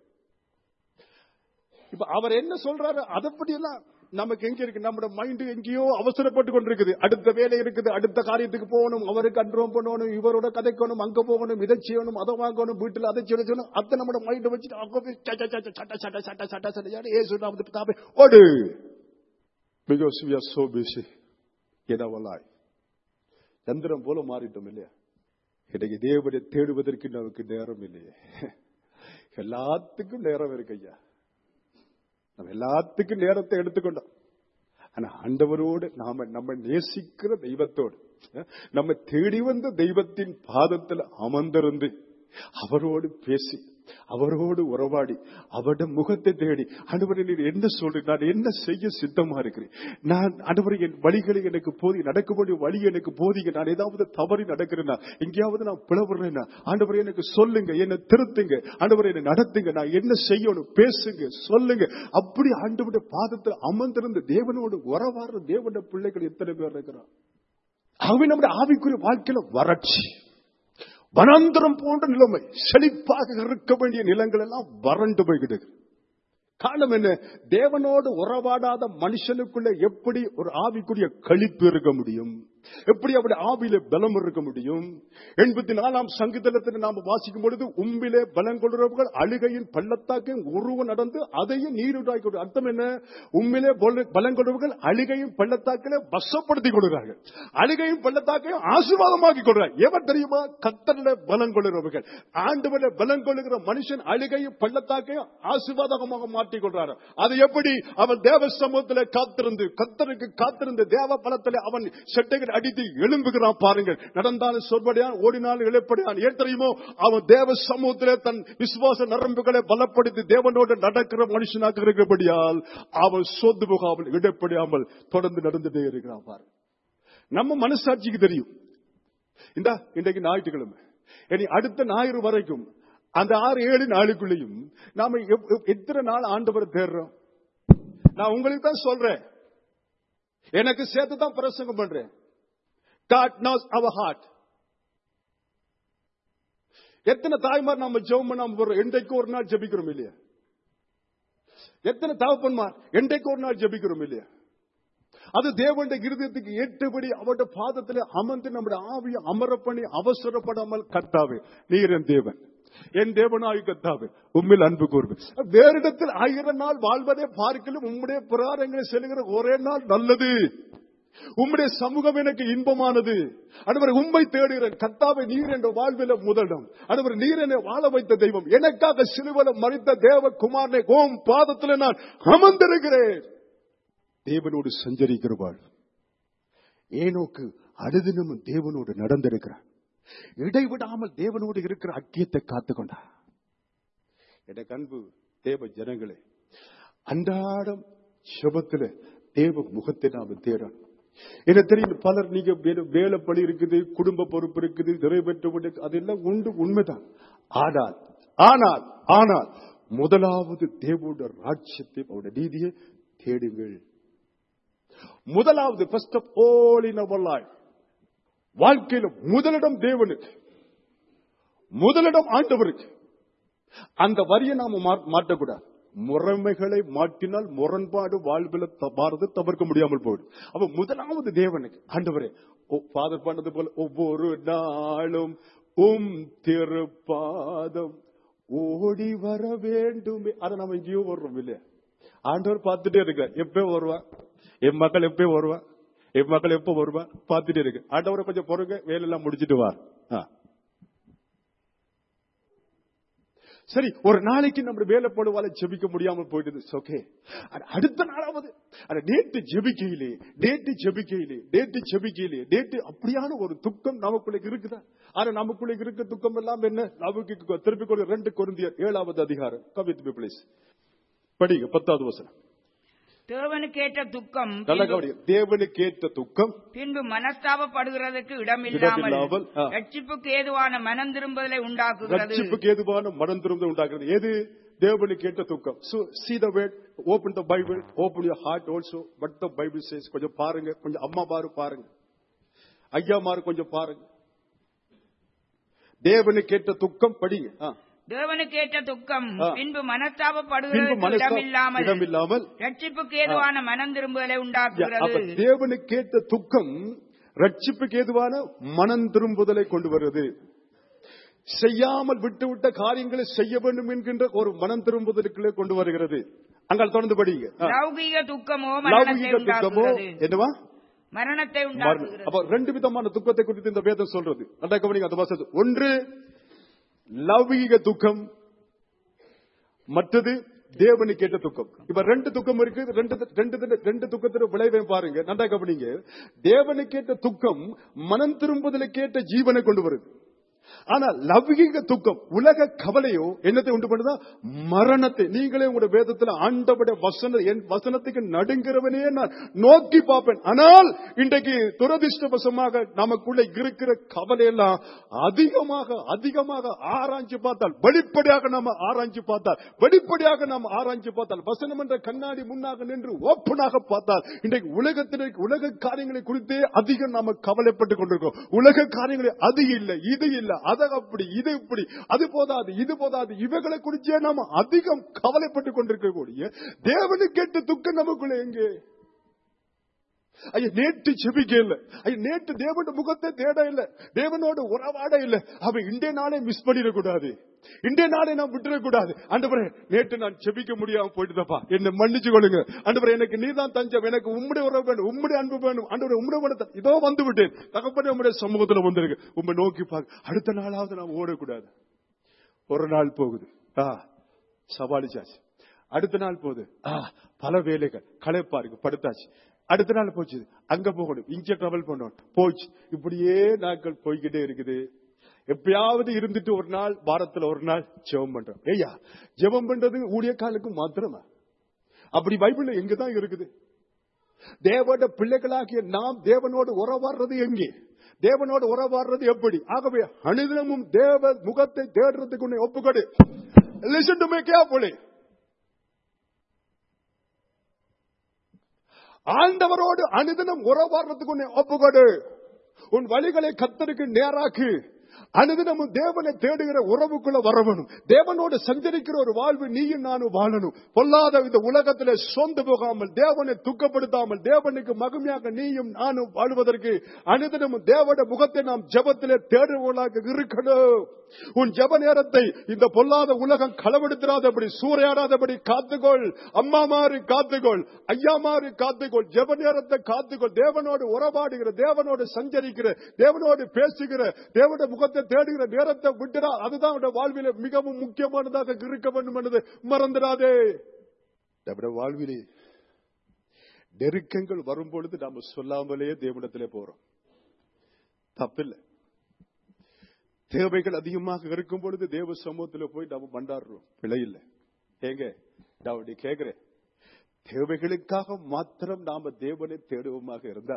இப்ப அவர் என்ன சொல்றாரு அதை பத்தி எல்லாம் நமக்கு எங்க இருக்கு நம்ம மைண்ட் எங்கேயோ அவசரப்பட்டு கொண்டிருக்குது அடுத்த வேலை இருக்குது அடுத்த காரியத்துக்கு போகணும் அவருக்கு அன்றம் பண்ணணும் இவரோட கதைக்கணும் அங்க போகணும் இதை செய்யணும் அதை வாங்கணும் வீட்டுல அதை செய்யணும் செய்யணும் அதை நம்ம மைண்ட் வச்சுட்டு அங்க போய் சட்ட சட்ட சட்ட சட்ட சட்ட சட்ட சட்ட சட்ட ஏசு நாமத்து பிதாவே ஓடு because we are so busy in our life சந்திரம் போல மாறிட்டோம் இல்லையா இன்னைக்கு தேவனை தேடுவதற்கு நமக்கு நேரம் இல்லையே எல்லாத்துக்கும் நேரம் இருக்கு ஐயா நம்ம எல்லாத்துக்கும் நேரத்தை எடுத்துக்கொண்டோம் ஆனா ஆண்டவரோடு நாம நம்ம நேசிக்கிற தெய்வத்தோடு அஹ், நம்ம தேடி வந்த தெய்வத்தின் பாதத்தில் அமர்ந்திருந்து அவரோடு பேசி அவரோடு உறவாடி அவருடைய முகத்தை தேடி ஆண்டவரே நீர் என்ன சொல்றீங்க நான் என்ன செய்ய சித்தமா இருக்கிறேன் நான் ஆண்டவரே என் வழிகளை எனக்கு போதி நடக்க வேண்டிய வழி எனக்கு போதிங்க நான் ஏதாவது தவறி நடக்கிறேன்னா எங்கேயாவது நான் பிளவுறேன்னா ஆண்டவரே எனக்கு சொல்லுங்க என்ன திருத்துங்க ஆண்டவரே என்னை நடத்துங்க நான் என்ன செய்யணும் பேசுங்க சொல்லுங்க அப்படி ஆண்டவருடைய பாதத்தில் அமர்ந்திருந்த தேவனோடு உறவாடுற தேவனுடைய பிள்ளைகள் எத்தனை பேர் இருக்கிறார் ஆகவே நம்முடைய ஆவிக்குரிய வாழ்க்கையில வறட்சி வனாந்தரம் போன்ற நிலைமை செழிப்பாக இருக்க வேண்டிய நிலங்கள் எல்லாம் வறண்டு போய்கிட்டு காரணம் என்ன தேவனோடு உறவாடாத மனுஷனுக்குள்ள எப்படி ஒரு ஆவிக்குரிய கழிப்பு இருக்க முடியும் எப்படி அவருடைய ஆவியில பலம் இருக்க முடியும் எண்பத்தி நாலாம் சங்கீதத்தில் நாம் வாசிக்கும் பொழுது உம்பிலே பலம் கொள்றவர்கள் அழுகையின் பள்ளத்தாக்கையும் உருவ நடந்து அதையும் நீருடாக்கி கொடு அர்த்தம் என்ன உண்மையிலே பலம் கொள்றவர்கள் அழுகையும் பள்ளத்தாக்கில வசப்படுத்திக் கொள்கிறார்கள் அழுகையும் பள்ளத்தாக்கையும் ஆசீர்வாதமாக்கி கொள்றார் எவர் தெரியுமா கத்தரில பலம் கொள்கிறவர்கள் ஆண்டு பலம் கொள்ளுகிற மனுஷன் அழுகையும் பள்ளத்தாக்கையும் ஆசீர்வாதமாக மாற்றிக் கொள்றாரு அது எப்படி அவன் தேவ சமூகத்தில் காத்திருந்து கத்தருக்கு காத்திருந்து தேவ பலத்தில் அவன் செட்டைகள் அடித்து எழும்புகிறான் பாருங்கள் நடந்தாலும் சொல்படியான் ஓடினாலும் இழப்படியான் ஏன் தெரியுமோ அவன் தேவ சமூகத்திலே தன் விசுவாச நரம்புகளை பலப்படுத்தி தேவனோடு நடக்கிற மனுஷனாக இருக்கிறபடியால் அவன் சொத்து போகாமல் இடப்படியாமல் தொடர்ந்து நடந்துட்டே இருக்கிறான் பாரு நம்ம மனசாட்சிக்கு தெரியும் இந்த இன்றைக்கு ஞாயிற்றுக்கிழமை இனி அடுத்த ஞாயிறு வரைக்கும் அந்த ஆறு ஏழு நாளுக்குள்ளேயும் நாம எத்தனை நாள் ஆண்டவர் தேடுறோம் நான் உங்களுக்கு தான் சொல்றேன் எனக்கு சேர்த்து தான் பிரசங்கம் பண்றேன் God knows our heart. எத்தனை தாய்மார் நம்ம ஜெபம் பண்ணாம போறோம் என்றைக்கு ஒரு நாள் ஜெபிக்கிறோம் இல்லையா எத்தனை தகப்பன்மார் என்றைக்கு ஒரு நாள் ஜெபிக்கிறோம் இல்லையா அது தேவனுடைய இருதயத்துக்கு எட்டுபடி அவருடைய பாதத்தில் அமர்ந்து நம்முடைய ஆவியை அமர பண்ணி அவசரப்படாமல் கத்தாவே நீர் என் தேவன் என் தேவனாய் கத்தாவே உண்மையில் அன்பு கூறுவேன் வேறு இடத்தில் ஆயிரம் நாள் வாழ்வதே பார்க்கலும் உம்முடைய புராரங்களை செல்கிற ஒரே நாள் நல்லது உம்முடைய சமூகம் எனக்கு இன்பமானது அடுவர் உண்மை தேடுகிறேன் கத்தாவை நீர் என்ற வாழ்வில முதலிடம் அடுவர் நீர் என்னை வாழ வைத்த தெய்வம் எனக்காக சிலுவலம் மறித்த தேவ குமாரனை ஓம் பாதத்தில் நான் அமர்ந்திருக்கிறேன் தேவனோடு சஞ்சரிக்கிற வாழ் ஏனோக்கு அழுதினமும் தேவனோடு நடந்திருக்கிறான் இடைவிடாமல் தேவனோடு இருக்கிற அக்கியத்தை காத்துக்கொண்டார் எனக்கு அன்பு தேவ ஜனங்களே அன்றாடம் சுபத்துல தேவ முகத்தை நாம தேடணும் எனக்கு தெரியும் பலர் நீங்க வேலை பணி இருக்குது குடும்ப பொறுப்பு இருக்குது நிறைவேற்ற அதெல்லாம் உண்டு உண்மைதான் ஆனால் ஆனால் ஆனால் முதலாவது தேவோட ராட்சியத்தை அவருடைய நீதியை தேடுங்கள் முதலாவது first of all in our life வாழ்க்கையில முதலிடம் தேவனுக்கு முதலிடம் ஆண்டவருக்கு அந்த வரியை நாம மாற்றக்கூடாது முறைமைகளை மாற்றினால் முரண்பாடு வாழ்வில் மாறுது தவிர்க்க முடியாமல் போயிடும் அப்ப முதலாவது தேவனுக்கு ஆண்டவரே ஃபாதர் பண்ணது போல ஒவ்வொரு நாளும் உம் திருப்பாதம் ஓடி வர வேண்டுமே அதை நம்ம இங்கேயோ வர்றோம் இல்லையா ஆண்டவர் பார்த்துட்டே இருக்க எப்ப வருவா என் மக்கள் எப்ப வருவா என் மக்கள் எப்ப வருவா பார்த்துட்டே இருக்கு ஆண்டவரை கொஞ்சம் பொறுங்க வேலையெல்லாம் முடிச்சிட்டு வார் சரி ஒரு நாளைக்கு நம்ம வேலை போடுவால ஜெபிக்க முடியாம போயிடுது ஓகே அடுத்த நாளாவது நேற்று ஜெபிக்கையிலே நேற்று ஜெபிக்கையிலே நேற்று ஜெபிக்கையிலே நேற்று அப்படியான ஒரு துக்கம் நமக்குள்ள இருக்குதா ஆனா நமக்குள்ள இருக்க துக்கம் எல்லாம் என்ன நமக்கு திருப்பிக் கொள்ள ரெண்டு குருந்தியர் ஏழாவது அதிகாரம் கவித் பிப்ளிஸ் படிங்க பத்தாவது வசனம் தேவனுக்கேற்ற துக்கம் நல்ல கவனி தேவனுக்கேற்ற துக்கம் பின்பு மனஸ்தாபப்படுகிறதுக்கு இடமில்லாமல் இடமில்லாமல், ஆ. ரட்சிப்புக்கு ஏதுவான மனம் திரும்புதலை உண்டாக்குகிறது ரட்சிப்புக்கு ஏதுவான மனம் திரும்ப உண்டாக்குறது எது தேவனுக்கு ஏற்ற துக்கம் so see the word open the bible open your heart also what the bible says கொஞ்சம் பாருங்க கொஞ்சம் அம்மா பாரு பாருங்க ஐயா மாறு கொஞ்சம் பாருங்க தேவனுக்கு ஏற்ற துக்கம் படிங்க ஆ. தேவனுக்கேற்ற துக்கம் ஆ. பின்பு பின்பு மனஸ்தாபப்படுகிறதுக்கு மனசா இடமில்லாமல் இடமில்லாமல் ரட்சிப்புக்கு ஏதுவான மனம் திரும்புதலை அப்ப உண்டாக்குகிறது தேவனுக்கேற்ற துக்கம் ரட்சிப்புக்கு ஏதுவான மனம் திரும்புதலை கொண்டு வருகிறது செய்யாமல் விட்டுவிட்ட காரியங்களை செய்ய வேண்டும் என்கின்ற ஒரு மனம் திரும்புதலுக்குள்ளே கொண்டு வருகிறது அங்கால் தொடர்ந்து படிங்க ஆ. லௌகீக துக்கமோ மரணத்தை லௌகிக துக்கமோ உண்டாக்குகிறது என்னவா மரணத்தை மரணம். உண்டாக்குகிறது அப்ப ரெண்டு விதமான துக்கத்தை குறித்து இந்த வேதம் சொல்றது நல்லா கவனிங்க அந்த வசனம் ஒன்று லௌகிக துக்கம் மற்றது தேவனுக்கு கேட்ட துக்கம் இப்ப ரெண்டு துக்கம் இருக்கு ரெண்டு ரெண்டு ரெண்டு துக்கத்தின் விளைவை பாருங்க நல்லா கவனிங்க தேவனுக்கு கேட்ட துக்கம் மனம் திரும்புதலுக்கு கேட்ட ஜீவனை கொண்டு வருது ஆனா லௌகிக துக்கம் உலக கவலையோ என்னத்தை உண்டு பண்ணுதா மரணத்தை நீங்களே உங்களுடைய வேதத்துல ஆண்டவுடைய வசன என் வசனத்துக்கு நடுங்கிறவனே நான் நோக்கி பார்ப்பேன் ஆனால் இன்றைக்கு துரதிருஷ்டவசமாக நமக்குள்ள இருக்கிற கவலை எல்லாம் அதிகமாக அதிகமாக ஆராய்ச்சி பார்த்தால் வெளிப்படையாக நாம ஆராய்ச்சி பார்த்தால் வெளிப்படையாக நாம் ஆராய்ச்சி பார்த்தால் வசனம் என்ற கண்ணாடி முன்னாக நின்று ஓப்பனாக பார்த்தால் இன்றைக்கு உலகத்திலே உலக காரியங்களை குறித்தே அதிகம் நாம கவலைப்பட்டு கொண்டிருக்கோம் உலக காரியங்களை அது இல்லை இது இல்லை அது அப்படி இது இப்படி அது போதாது இது போதாது இவைகளை குறிச்சே நாம அதிகம் கவலைப்பட்டு கொண்டிருக்கக்கூடிய தேவனு கேட்ட துக்கம் நமக்குள்ள எங்கே ஐயா நேற்று செபிக்க இல்ல ஐயா நேற்று தேவனோட முகத்தை தேட இல்ல தேவனோட உறவாட இல்ல அவன் இன்றைய நாளே மிஸ் பண்ணிடக்கூடாது இன்றைய நாளை நான் விட்டுறக்கூடாது ஆண்டவரே நேற்று நான் செபிக்க முடியாம போயிட்டுதப்பா என்ன மன்னிச்சு கொள்ளுங்க ஆண்டவரே எனக்கு நீதான் தஞ்சம் எனக்கு உம்முடைய உறவு வேணும் உம்முடைய அன்பு வேணும் ஆண்டவரே உம்முடைய உணர்த்த இதோ வந்து விட்டேன் தகப்பனே உம்முடைய சமூகத்துல வந்திருக்கு உம்மை நோக்கி பார்க்க அடுத்த நாளாவது நாம் ஓடக்கூடாது ஒரு நாள் போகுது ஆ சவாலிச்சாச்சு அடுத்த நாள் போகுது ஆ பல வேலைகள் களைப்பா இருக்கு படுத்தாச்சு அடுத்த நாள் போச்சு அங்க போகணும் இங்க டிராவல் பண்ணணும் போச்சு இப்படியே நாட்கள் போய்கிட்டே இருக்குது எப்பயாவது இருந்துட்டு ஒரு நாள் வாரத்துல ஒரு நாள் ஜெபம் பண்றோம் ஏய்யா ஜெபம் பண்றது ஊழியக்காலுக்கு மாத்திரமா அப்படி பைபிள்ல எங்கதான் இருக்குது தேவனோட பிள்ளைகளாகிய நாம் தேவனோடு உறவாடுறது எங்கே தேவனோடு உறவாடுறது எப்படி ஆகவே அனுதினமும் தேவ முகத்தை தேடுறதுக்கு உன்னை ஒப்புக்கொடு லிசன் டு மே கேர்ஃபுல்லி ஆண்டவரோடு அனுதினம் உறவாடுறதுக்கு உன்னை ஒப்புக்கொடு உன் வழிகளை கத்தருக்கு நேராக்கு அனுதினமும் தேவனை தேடுகிற உறவுக்குள்ள வரவணும் தேவனோடு சஞ்சரிக்கிற ஒரு வாழ்வு நீயும் நானும் வாழணும் பொல்லாத இந்த உலகத்திலே சொந்து போகாமல் தேவனை துக்கப்படுத்தாமல் தேவனுக்கு மகிமையாக நீயும் நானும் வாழ்வதற்கு அனுதினமும் தேவன முகத்தை நாம் ஜெபத்திலே தேடுவதாக இருக்கணும் உன் ஜெப நேரத்தை இந்த பொல்லாத உலகம் களவெடுத்திராதபடி சூறையாடாதபடி காத்துக்கொள் அம்மா மாறி காத்துக்கொள் ஐயா மாறி காத்துக்கொள் ஜெப நேரத்தை காத்துக்கொள் தேவனோடு உறவாடுகிற தேவனோடு சஞ்சரிக்கிற தேவனோடு பேசுகிற தேவனுடைய முகத்தை தேடுகிற நேரத்தை விட்டுறா அதுதான் உன்னுடைய வாழ்விலே மிகவும் முக்கியமானதாக இருக்க வேண்டும் என்பதை மறந்துடாதே நம்முடைய வாழ்விலே நெருக்கங்கள் வரும் பொழுது நாம சொல்லாமலே தேவனிடத்திலே போறோம் தப்பில்லை தேவைகள் அதிகமாக இருக்கும் பொழுது தேவ சமூகத்தில் போய் நாம மண்டாடுறோம் பிழை இல்லை ஏங்க நான் அப்படி கேட்கிறேன் தேவைகளுக்காக மாத்திரம் நாம தேவனை தேடுவோமாக இருந்தா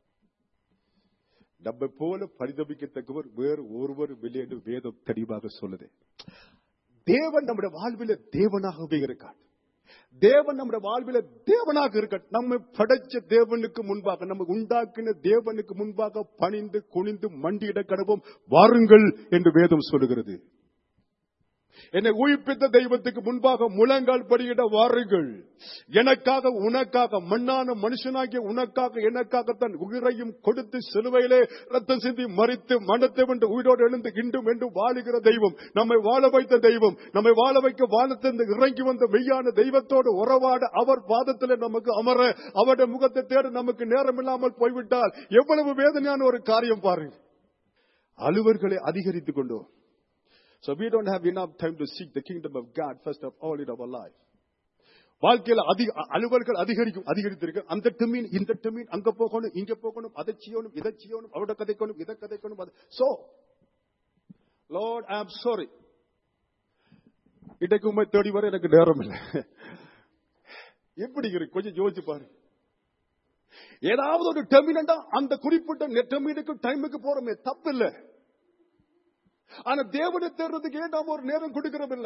நம்ம போல பரிதபிக்கத்தக்கவர் வேறு ஒருவர் இல்லை என்று வேதம் தெளிவாக சொல்லுது தேவன் நம்முடைய வாழ்வில தேவனாகவே இருக்கார் தேவன் நம்முடைய வாழ்வில தேவனாக இருக்க நம்மை படைச்ச தேவனுக்கு முன்பாக நம்ம உண்டாக்கின தேவனுக்கு முன்பாக பணிந்து குனிந்து மண்டியிட கடவும் வாருங்கள் என்று வேதம் சொல்லுகிறது என்னை உயிர்ப்பித்த தெய்வத்துக்கு முன்பாக முழங்கால் படியிட வாருங்கள் எனக்காக உனக்காக மண்ணான மனுஷனாகிய உனக்காக எனக்காகத்தான் உயிரையும் கொடுத்து சிலுவையிலே ரத்தம் சிந்தி மறித்து மனத்தை வென்று உயிரோடு எழுந்து இன்றும் என்றும் வாழுகிற தெய்வம் நம்மை வாழ வைத்த தெய்வம் நம்மை வாழ வைக்க வானத்திலிருந்து இறங்கி வந்த மெய்யான தெய்வத்தோடு உறவாட அவர் பாதத்தில் நமக்கு அமர அவருடைய முகத்தை தேட நமக்கு நேரம் இல்லாமல் போய்விட்டால் எவ்வளவு வேதனையான ஒரு காரியம் பாருங்க அலுவல்களை அதிகரித்துக் கொண்டோம் So we don't have enough time to seek the kingdom of God first of all in our life. வாழ்க்கையில அதிக அலுவல்கள் அதிகரிக்கும் அதிகரித்திருக்கு அந்த டெமீன் இந்த டெமீன் அங்க போகணும் இங்க போகணும் அதை செய்யணும் இதை செய்யணும் அவட கதைக்கணும் இதை கதைக்கணும் அது so Lord I am sorry இன்றைக்கு உண்மை தேடி வர எனக்கு நேரம் இல்லை எப்படி இருக்கு கொஞ்சம் யோசிச்சு பாரு ஏதாவது ஒரு டெர்மினா அந்த குறிப்பிட்ட டெர்மினுக்கு டைமுக்கு போறோமே தப்பு இல்லை ஆனா தேவனை தேடுறதுக்கு ஏன் நாம ஒரு நேரம் கொடுக்கிறோம் இல்ல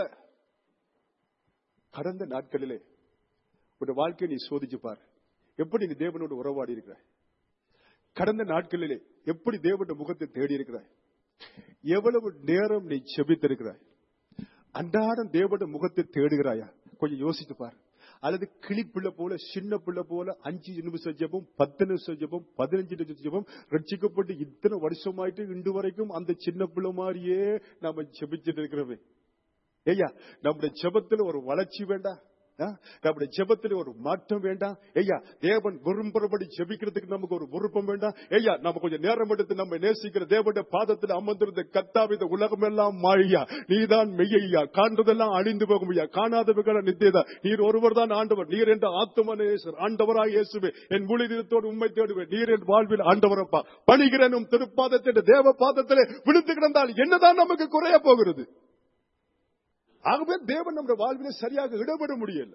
கடந்த நாட்களிலே உன் வாழ்க்கையை நீ சோதிச்சு பாரு எப்படி நீ தேவனோட உறவாடி இருக்கிறாய் கடந்த நாட்களிலே எப்படி தேவனுடைய முகத்தை தேடி இருக்கிறாய் எவ்வளவு நேரம் நீ செபித்திருக்கிறாய் அன்றாடம் தேவனுடைய முகத்தை தேடுகிறாயா கொஞ்சம் யோசிச்சு பாரு அல்லது கிளிப்பிள்ளை போல சின்ன பிள்ளை போல அஞ்சு நிமிஷம் ஜெபம் பத்து நிமிஷம் ஜெபம் பதினஞ்சு நிமிஷம் ஜெபம் ரட்சிக்கப்பட்டு இத்தனை வருஷமாயிட்டு இன்று வரைக்கும் அந்த சின்ன பிள்ளை மாதிரியே நாம ஜெபிச்சுட்டு இருக்கிறோமே ஐயா நம்முடைய ஜெபத்துல ஒரு வளர்ச்சி வேண்டாம் ஆ? நம்முடைய ஜெபத்தில் ஒரு மாற்றம் வேண்டாம் ஐயா தேவன் விரும்புறபடி ஜெபிக்கிறதுக்கு நமக்கு ஒரு விருப்பம் வேண்டாம் ஐயா நம்ம கொஞ்சம் நேரம் எடுத்து நம்ம நேசிக்கிற தேவனுடைய பாதத்தில் அமர்ந்திருந்த கத்தாவி இந்த உலகம் எல்லாம் மாழியா நீதான் மெய்யா காண்றதெல்லாம் அழிந்து போகும் ஐயா காணாதவர்கள் நித்தியதா நீர் ஒருவர் தான் ஆண்டவர் நீர் என்ற ஆத்மனேசர் ஆண்டவராய் இயேசுவே என் முழுதத்தோடு உண்மை தேடுவேன் நீர் என் வாழ்வில் ஆண்டவரப்பா பணிகிறனும் திருப்பாதத்தின் தேவ பாதத்திலே விழுந்து கிடந்தால் என்னதான் நமக்கு குறைய போகிறது ஆகவே தேவன் நம்முடைய வாழ்விலே சரியாக இடப்பட முடியல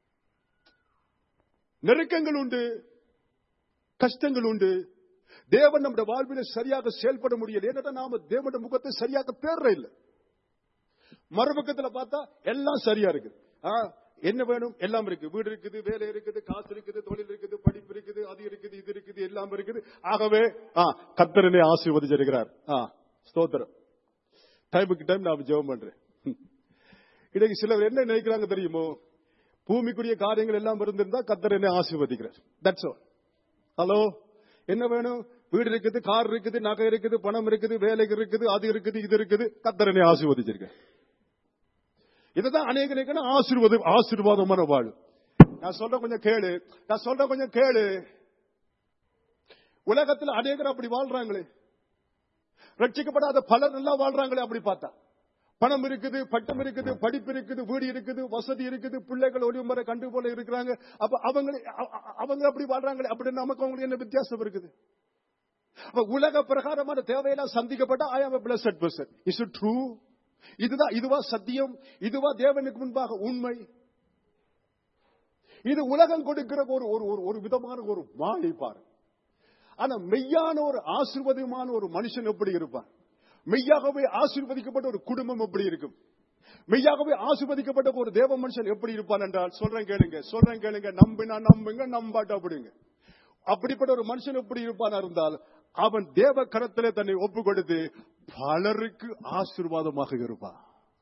நெருக்கங்கள் உண்டு கஷ்டங்கள் உண்டு தேவன் நம்முடைய வாழ்விலே சரியாக செயல்பட முடியல ஏன்னா நாம தேவனுடைய முகத்தை சரியாக தேர்ற இல்லை மறுபக்கத்துல பார்த்தா எல்லாம் சரியா இருக்கு ஆ, என்ன வேணும் எல்லாம் இருக்கு வீடு இருக்குது வேலை இருக்குது காசு இருக்குது தொழில் இருக்குது படிப்பு இருக்குது அது இருக்குது இது இருக்குது எல்லாம் இருக்குது ஆகவே ஆ, கர்த்தரனை ஆசீர்வதிச்சிருக்கிறார் ஆ, ஸ்தோத்திரம் டைமுக்கு டைம் நான் ஜெபம் பண்றேன் இன்னைக்கு சிலர் என்ன நினைக்கிறாங்க தெரியுமோ பூமிக்குரிய காரியங்கள் எல்லாம் இருந்திருந்தா கத்தர் என்ன ஆசீர்வதிக்கிறார் தட்ஸ் ஆல் ஹலோ என்ன வேணும் வீடு இருக்குது கார் இருக்குது நகை இருக்குது பணம் இருக்குது வேலை இருக்குது அது இருக்குது இது இருக்குது கத்தர் என்னை ஆசீர்வதிச்சிருக்க இதுதான் அநேக அநேக ஆசீர்வாதம் ஆசீர்வாதமான வாழ் நான் சொல்ற கொஞ்சம் கேளு நான் சொல்ற கொஞ்சம் கேளு உலகத்தில் அநேகர் அப்படி வாழ்றாங்களே ரட்சிக்கப்படாத பலர் நல்லா வாழ்றாங்களே அப்படி பார்த்தா பணம் இருக்குது பட்டம் இருக்குது படிப்பு இருக்குது வீடு இருக்குது வசதி இருக்குது பிள்ளைகள் ஒரு முறை கண்டு போல இருக்கிறாங்க அப்ப அவங்க அவங்க அப்படி வாழ்றாங்களே அப்படி நமக்கு அவங்களுக்கு என்ன வித்தியாசம் இருக்குது அப்ப உலக பிரகாரமான தேவையெல்லாம் சந்திக்கப்பட்ட I am blessed person is it true இதுதான் இதுவா சத்தியம் இதுவா தேவனுக்கு முன்பாக உண்மை இது உலகம் கொடுக்கிற ஒரு ஒரு ஒரு- ஒரு விதமான ஒரு மாயை பாரு ஆனா மெய்யான ஒரு ஆசீர்வாதமான ஒரு மனுஷன் எப்படி இருப்பான் மெய்யாகவே ஆசீர்வதிக்கப்பட்ட ஒரு குடும்பம் எப்படி இருக்கும் மெய்யாகவே ஆசீர்வதிக்கப்பட்ட ஒரு தேவ மனுஷன் எப்படி இருப்பான் என்றால் சொல்றேன் கேளுங்க சொல்றேன் கேளுங்க நம்பினா நம்புங்க நம்பாட்டா அப்படிங்க அப்படிப்பட்ட ஒரு மனுஷன் எப்படி இருப்பான் இருந்தால் அவன் தேவ கரத்திலே தன்னை ஒப்பு கொடுத்து பலருக்கு ஆசீர்வாதமாக இருப்பான்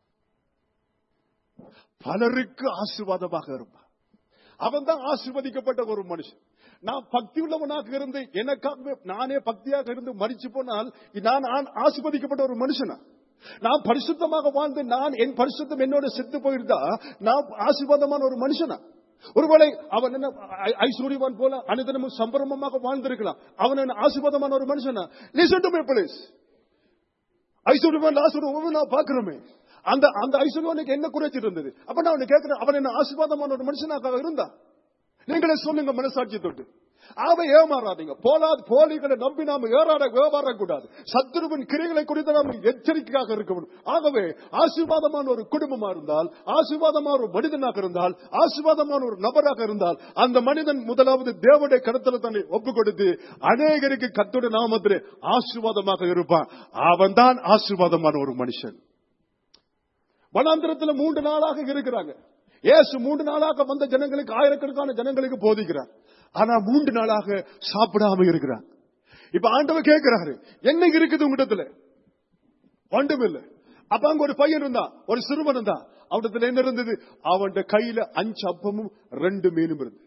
பலருக்கு ஆசீர்வாதமாக இருப்பான் அவன் தான் ஆசீர்வதிக்கப்பட்ட ஒரு மனுஷன் நான் பக்தி உள்ளவனாக இருந்து எனக்காகவே நானே பக்தியாக இருந்து மறிச்சு போனால் நான் ஆ- ஆசீர்வதிக்கப்பட்ட ஒரு மனுஷனா நான் பரிசுத்தமாக வாழ்ந்து நான் என் பரிசுத்தம் என்னோட செத்து போயிருந்தா நான் ஆசீர்வாதமான ஒரு மனுஷனா ஒருவேளை அவன் என்ன ஐ- ஐஸ்வர்யவான் போல அனுதினமும் சம்பரமமாக வாழ்ந்திருக்கலாம் அவன் என்ன ஆசீர்வாதமான ஒரு மனுஷனா லிசன் டு மை பிளீஸ் ஐஸ்வர்யவான் ஆசீர்வாதம் நான் பாக்குறோமே அந்த அந்த ஐஸ்வர்யவானுக்கு என்ன குறைச்சிட்டு இருந்தது அப்ப நான் அவனை கேட்கிறேன் அவன் என்ன ஆசீர்வாதமான ஒரு மனுஷனாக இருந்தா நீங்களே சொல்லுங்க மனசாட்சி தொட்டு ஆவை ஏமாறாதீங்க போலாது போலிகளை நம்பி நாம ஏறாட வியாபாரக்கூடாது சத்துருவின் கிரைகளை குறித்து நாம் எச்சரிக்கையாக இருக்க வேண்டும் ஆகவே ஆசீர்வாதமான ஒரு குடும்பமா இருந்தால் ஆசீர்வாதமான ஒரு மனிதனாக இருந்தால் ஆசீர்வாதமான ஒரு நபராக இருந்தால் அந்த மனிதன் முதலாவது தேவனுடைய கருத்துல தன்னை ஒப்பு கொடுத்து அநேகருக்கு கத்தோட நாமத்திலே ஆசீர்வாதமாக இருப்பான் அவன் தான் ஆசீர்வாதமான ஒரு மனுஷன் வனாந்திரத்துல மூன்று நாளாக இருக்கிறாங்க இயேசு மூன்று நாளாக வந்த ஜனங்களுக்கு ஆயிரக்கணக்கான ஜனங்களுக்கு போதிக்கிறார் ஆனா மூன்று நாளாக சாப்பிடாம இருக்கிறார் இப்ப ஆண்டவர் கேட்கிறாரு என்ன இருக்குது உங்கிட்டத்துல ஒன்றும் இல்ல அப்ப அங்க ஒரு பையன் இருந்தான் ஒரு சிறுவன் இருந்தான் அவனிடத்துல என்ன இருந்தது அவன் கையில அஞ்சு அப்பமும் ரெண்டு மீனும் இருந்தது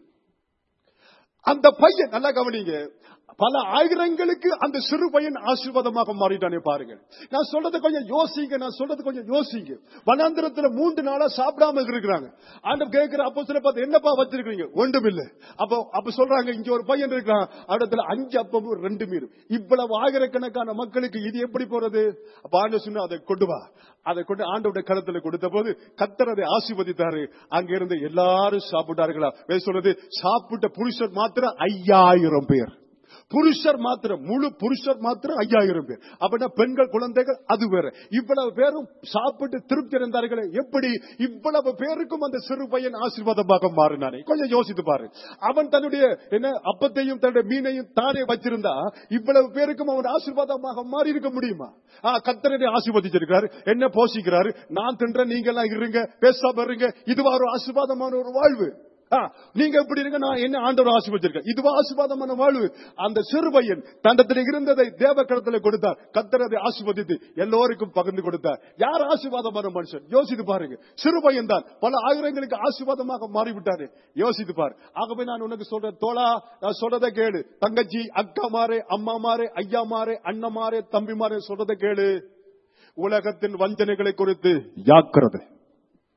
அந்த பையன் நல்லா கவனிங்க பல ஆயிரங்களுக்கு அந்த சிறு பையன் ஆசீர்வாதமாக மாறிட்டானே பாருங்க நான் சொல்றது கொஞ்சம் யோசிங்க நான் சொல்றது கொஞ்சம் யோசிங்க வனாந்திரத்துல மூன்று நாளா சாப்பிடாம இருக்கிறாங்க ஆண்டவர் கேட்கிற அப்போ சில பார்த்து என்னப்பா வச்சிருக்கீங்க ஒன்றும் இல்ல அப்போ அப்ப சொல்றாங்க இங்க ஒரு பையன் இருக்கான் இடத்துல அஞ்சு அப்பமும் ரெண்டு மீனும் இவ்வளவு ஆயிரக்கணக்கான மக்களுக்கு இது எப்படி போறது அப்ப ஆண்டு சொன்னா அதை கொண்டு வா அதை கொண்டு ஆண்டோட கருத்துல கொடுத்த போது கத்தர் அதை ஆசீர்வதித்தாரு அங்க இருந்து எல்லாரும் சாப்பிட்டார்களா வேற சொல்றது சாப்பிட்ட புருஷர் மாத்திரம் ஐயாயிரம் பேர் புருஷர் மாத்திரம் முழு புருஷர் மாத்திரம் ஐயாயிரம் பேர் அப்படின்னா பெண்கள் குழந்தைகள் அது வேற இவ்வளவு பேரும் சாப்பிட்டு திருப்தி இருந்தார்களே எப்படி இவ்வளவு பேருக்கும் அந்த சிறு பையன் ஆசீர்வாதமாக மாறினானே கொஞ்சம் யோசித்து பாரு அவன் தன்னுடைய என்ன அப்பத்தையும் தன்னுடைய மீனையும் தானே வச்சிருந்தா இவ்வளவு பேருக்கும் அவன் ஆசீர்வாதமாக மாறி இருக்க முடியுமா ஆ, கர்த்தரை ஆசீர்வதிச்சிருக்காரு என்ன போஷிக்கிறாரு நான் தின்ற நீங்க எல்லாம் இருங்க பேசாம இருங்க இதுவா ஒரு ஆசீர்வாதமான ஒரு வாழ்வு ஆ, நீங்க எப்படி இருங்க நான் என்ன ஆண்டவர் ஆசீர்வதிச்சிருக்கேன் இதுவா ஆசீர்வாதமான வாழ்வு அந்த சிறுபையன் தண்டத்தில் இருந்ததை தேவ கடத்துல கொடுத்தார் கத்தர் அதை ஆசீர்வதித்து எல்லோருக்கும் பகிர்ந்து கொடுத்தார் யார் ஆசீர்வாதமான மனுஷன் யோசித்து பாருங்க சிறுபையன் தான் பல ஆயிரங்களுக்கு ஆசீர்வாதமாக மாறிவிட்டாரு யோசித்து பாரு ஆகவே நான் உனக்கு சொல்றேன் தோழா நான் சொல்றதை கேளு தங்கச்சி அக்கா மாறே அம்மா மாறே ஐயா மாறே அண்ணன் மாறே தம்பி மாறே சொல்றதை கேளு உலகத்தின் வஞ்சனைகளை குறித்து யாக்கிறது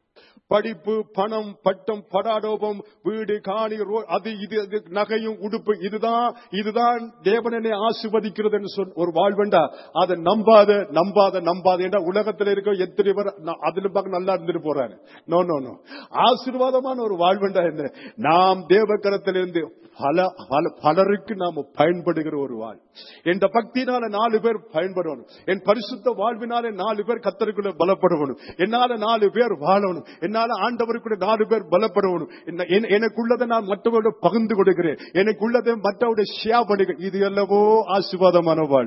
படிப்பு பணம் பட்டம் படாடோபம் வீடு காணி ரோ- அது இது இது, நகையும் உடுப்பு இதுதான் இதுதான் தேவனனை ஆசிர்வதிக்கிறது என்று சொல் ஒரு வாழ்வெண்டா அதை நம்பாத நம்பாத நம்பாத என்ற உலகத்தில் இருக்க எத்தனை பேர் ந- அதுல பார்க்க நல்லா இருந்துட்டு போறாரு நோ நோ நோ ஆசீர்வாதமான ஒரு வாழ்வெண்டா என்ன நாம் தேவக்கரத்திலிருந்து பல பல பலருக்கு நாம பயன்படுகிற ஒரு வாழ் என் பக்தினால நாலு பேர் பயன்படணும் என் பரிசுத்த வாழ்வினாலே நாலு பேர் கத்தருக்குள்ள பலப்படணும் என்னால நாலு பேர் வாழணும் என்னால ஆண்டவருக்குள்ள நாலு பேர் பலப்படணும் என்ன- என- எனக்குள்ளதை நான் மற்றவரோட பகிர்ந்து கொடுக்கிறேன் எனக்குள்ளதை மற்றவருடைய ஷேர் பண்ணுகிறேன் இது அல்லவோ ஆசீர்வாதமான வாழ்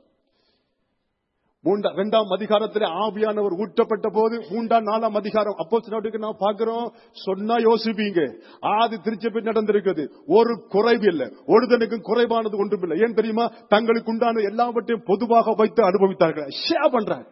மூன்றா இரண்டாம் அதிகாரத்தில் ஆவியானவர் ஊற்றப்பட்ட போது மூன்றாம் நாலாம் அதிகாரம் அப்போ நான் பார்க்கிறோம் சொன்னா யோசிப்பீங்க ஆதி திருச்சபை நடந்திருக்கிறது ஒரு குறைவு இல்லை ஒருதனுக்கும் குறைவானது ஒன்றும் இல்லை ஏன் தெரியுமா தங்களுக்கு உண்டான எல்லாவற்றையும் பொதுவாக வைத்து அனுபவித்தார்கள் ஷேர் பண்றாங்க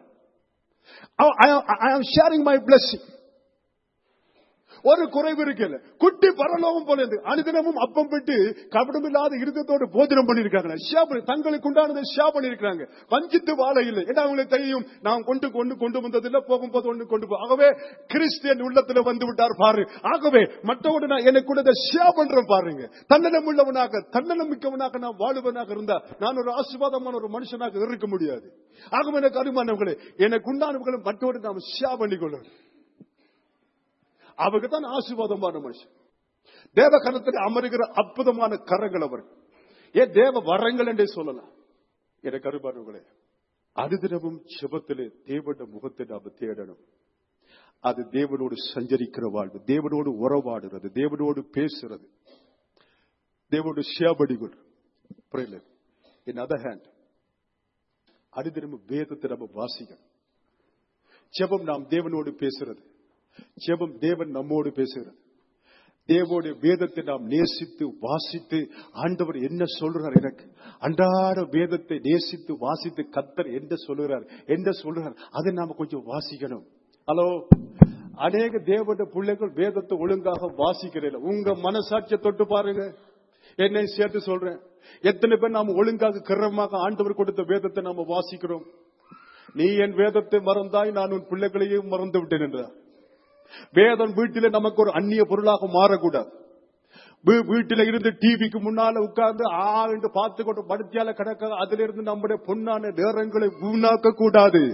ஐ ஆம் ஷேரிங் மை பிளஸிங் ஒரு குறைவு இருக்கல குட்டி பரலோகம் போல இருந்து அனுதினமும் அப்பம் விட்டு கபடமில்லாத இருதத்தோடு போஜனம் பண்ணிருக்காங்க ஷேர் பண்ணி தங்களுக்கு உண்டானதை ஷேர் பண்ணிருக்காங்க வஞ்சித்து வாழ இல்லை ஏன்னா அவங்களுக்கு தெரியும் நாம் கொண்டு கொண்டு கொண்டு வந்ததில்லை போகும்போது ஒன்று கொண்டு போ ஆகவே கிறிஸ்டியன் உள்ளத்துல வந்து விட்டார் பாரு ஆகவே மற்றவங்க நான் எனக்கு கூட ஷேர் பண்றேன் பாருங்க தன்னலம் உள்ளவனாக தன்னலம் மிக்கவனாக நான் வாழுவனாக இருந்தா நான் ஒரு ஆசீர்வாதமான ஒரு மனுஷனாக இருக்க முடியாது ஆகவே எனக்கு அருமானவர்களே எனக்கு உண்டானவர்களை மற்றவர்கள் நாம் ஷேர் பண்ணிக்கொள்ளணும் அவங்க தான் ஆசீர்வாதமான மனுஷன் தேவ கரத்தில் அமருகிற அற்புதமான கரங்கள் அவர் ஏன் தேவ வரங்கள் என்றே சொல்லலாம் எனக்கு அருமானவர்களே அனுதினமும் செபத்திலே தேவனுடைய முகத்தை நாம தேடணும் அது தேவனோடு சஞ்சரிக்கிற வாழ்வு தேவனோடு உறவாடுறது தேவனோடு பேசுறது தேவனோடு ஷேபடிகள் புரியல இன் அதர் ஹேண்ட் அனுதினமும் வேதத்தை நம்ம வாசிக்கணும் ஜெபம் நாம் தேவனோடு பேசுறது ஜெபம் தேவன் நம்மோடு பேசுகிறது தேவோட வேதத்தை நாம் நேசித்து வாசித்து ஆண்டவர் என்ன சொல்றார் எனக்கு அன்றாட வேதத்தை நேசித்து வாசித்து கத்தர் என்ன சொல்லுகிறார் என்ன சொல்லுகிறார் அதை நாம கொஞ்சம் வாசிக்கணும் ஹலோ அநேக தேவனுடைய பிள்ளைகள் வேதத்தை ஒழுங்காக வாசிக்கிறதில்ல உங்க மனசாட்சியை தொட்டு பாருங்க என்னை சேர்த்து சொல்றேன் எத்தனை பேர் நாம ஒழுங்காக கிரமமாக ஆண்டவர் கொடுத்த வேதத்தை நாம வாசிக்கிறோம் நீ என் வேதத்தை மறந்தாய் நான் உன் பிள்ளைகளையும் மறந்து விட்டேன் என்றார் வேதம் வீட்டில நமக்கு ஒரு அந்நிய பொருளாக மாறக்கூடாது வீ- வீட்டில இருந்து டிவிக்கு முன்னால உட்கார்ந்து ஆ என்று பார்த்து கொண்டு படுத்தியால கிடக்க அதுல இருந்து நம்முடைய பொன்னான நேரங்களை வீணாக்க கூடாது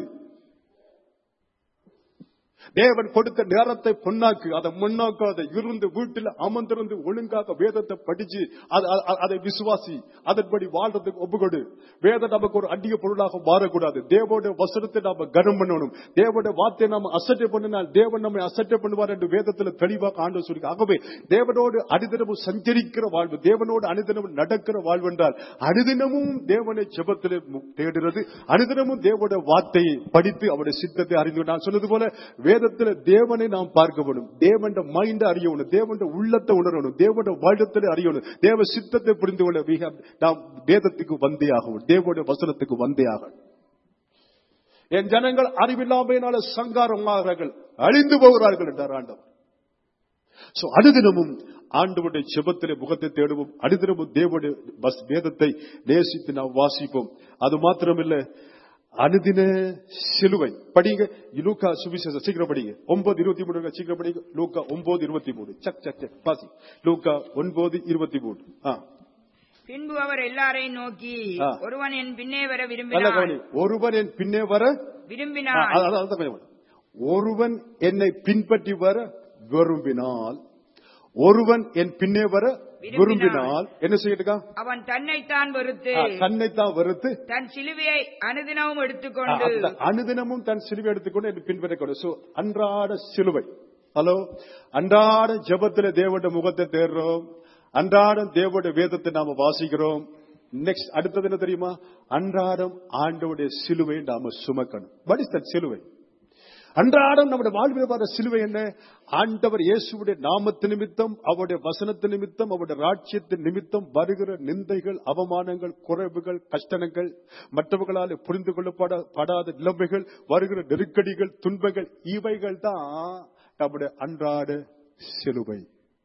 தேவன் கொடுத்த நேரத்தை பொன்னாக்கு அதை முன்னாக்காத இருந்து வீட்டில் அமர்ந்திருந்து ஒழுங்காக வேதத்தை படிச்சு அது- அது- அதை விசுவாசி அதன்படி வாழ்றதுக்கு ஒப்புக்கொடு வேதம் நமக்கு ஒரு அந்நிய பொருளாக மாறக்கூடாது தேவோட வசனத்தை நாம கனம் பண்ணணும் தேவோட வார்த்தையை நாம அசட்டை பண்ணினால் தேவன் நம்மை அசட்டை பண்ணுவார் என்று வேதத்தில் தெளிவாக ஆண்டு சொல்லி ஆகவே தேவனோடு அனுதினமும் சஞ்சரிக்கிற வாழ்வு தேவனோடு அனுதினமும் நடக்கிற வாழ்வு என்றால் அனுதினமும் தேவனை ஜெபத்திலே மு- தேடுறது அனுதினமும் தேவோட வார்த்தையை படித்து அவருடைய சித்தத்தை அறிந்து நான் சொன்னது போல வேதத்துல தேவனை நாம் பார்க்க வேணும் தேவன் மைண்ட் அறியணும் தேவன் உள்ளத்தை உணரணும் தேவன் வாழ்த்தத்தை அறியணும் தேவ சித்தத்தை புரிந்து கொள்ள we have- நாம் வேதத்துக்கு வந்தே ஆகணும் தேவனுடைய வசனத்துக்கு வந்தே ஆகணும் என் ஜனங்கள் அறிவில்லாமையினால சங்காரமாகிறார்கள் அழிந்து போகிறார்கள் என்றார் ஆண்டவர் சோ அனுதினமும் ஆண்டவருடைய செபத்திலே முகத்தை தேடுவோம் அனுதினமும் தேவனுடைய பஸ் வேதத்தை நேசித்து நாம் வாசிப்போம் அது மாத்திரமில்ல அனுதின சிலுவை படிங்க லூக்கா சுவிசேஷம் சீக்கிரம் படிங்க ஒன்பது இருபத்தி மூணு சீக்கிரம் படிங்க லூக்கா ஒன்பது இருபத்தி மூணு சக் சக் சக் பாசி லூக்கா ஒன்பது இருபத்தி மூணு ஆ பின்பு அவர் எல்லாரையும் நோக்கி ஆ. ஒருவன் என் பின்னே வர நல்ல விரும்பினான் கவனி ஒருவன் என் பின்னே வர ஆ, விரும்பினான் அது- அது- அதுதான் கொஞ்சம் கொஞ்சம். ஒருவன் என்னை பின்பற்றி வர விரும்பினால் ஒருவன் என் பின்னே வர விரும்பினால் என்ன செய்யட்டுக்கா அவன் தன்னைத்தான் வெறுத்து தன்னைத்தான் வெறுத்து தன் சிலுவையை அனுதினமும் ஆ, எடுத்துக்கொண்டு அதுதான். அனுதினமும் தன் சிலுவை எடுத்துக்கொண்டு என்னை பின்பற்ற சோ அன்றாட சிலுவை ஹலோ அன்றாட ஜெபத்துல தேவனுடைய முகத்தை தேடுறோம் அன்றாடம் தேவனுடைய வேதத்தை நாம வாசிக்கிறோம் நெக்ஸ்ட் அடுத்தது என்ன தெரியுமா அன்றாடம் ஆண்டவுடைய சிலுவை நாம சுமக்கணும் what is that சிலுவை அன்றாடம் நம்முடைய வாழ்வில் வர சிலுவை என்ன ஆண்டவர் இயேசுடைய நாமத்து நிமித்தம் அவருடைய வசனத்து நிமித்தம் அவருடைய ராட்சியத்தின் நிமித்தம் வருகிற நிந்தைகள் அவமானங்கள் குறைவுகள் கஷ்டங்கள் மற்றவர்களால் புரிந்து கொள்ளப்பட படாத நிலைமைகள் வருகிற நெருக்கடிகள் துன்பங்கள் இவைகள் தான் நம்முடைய அன்றாட சிலுவை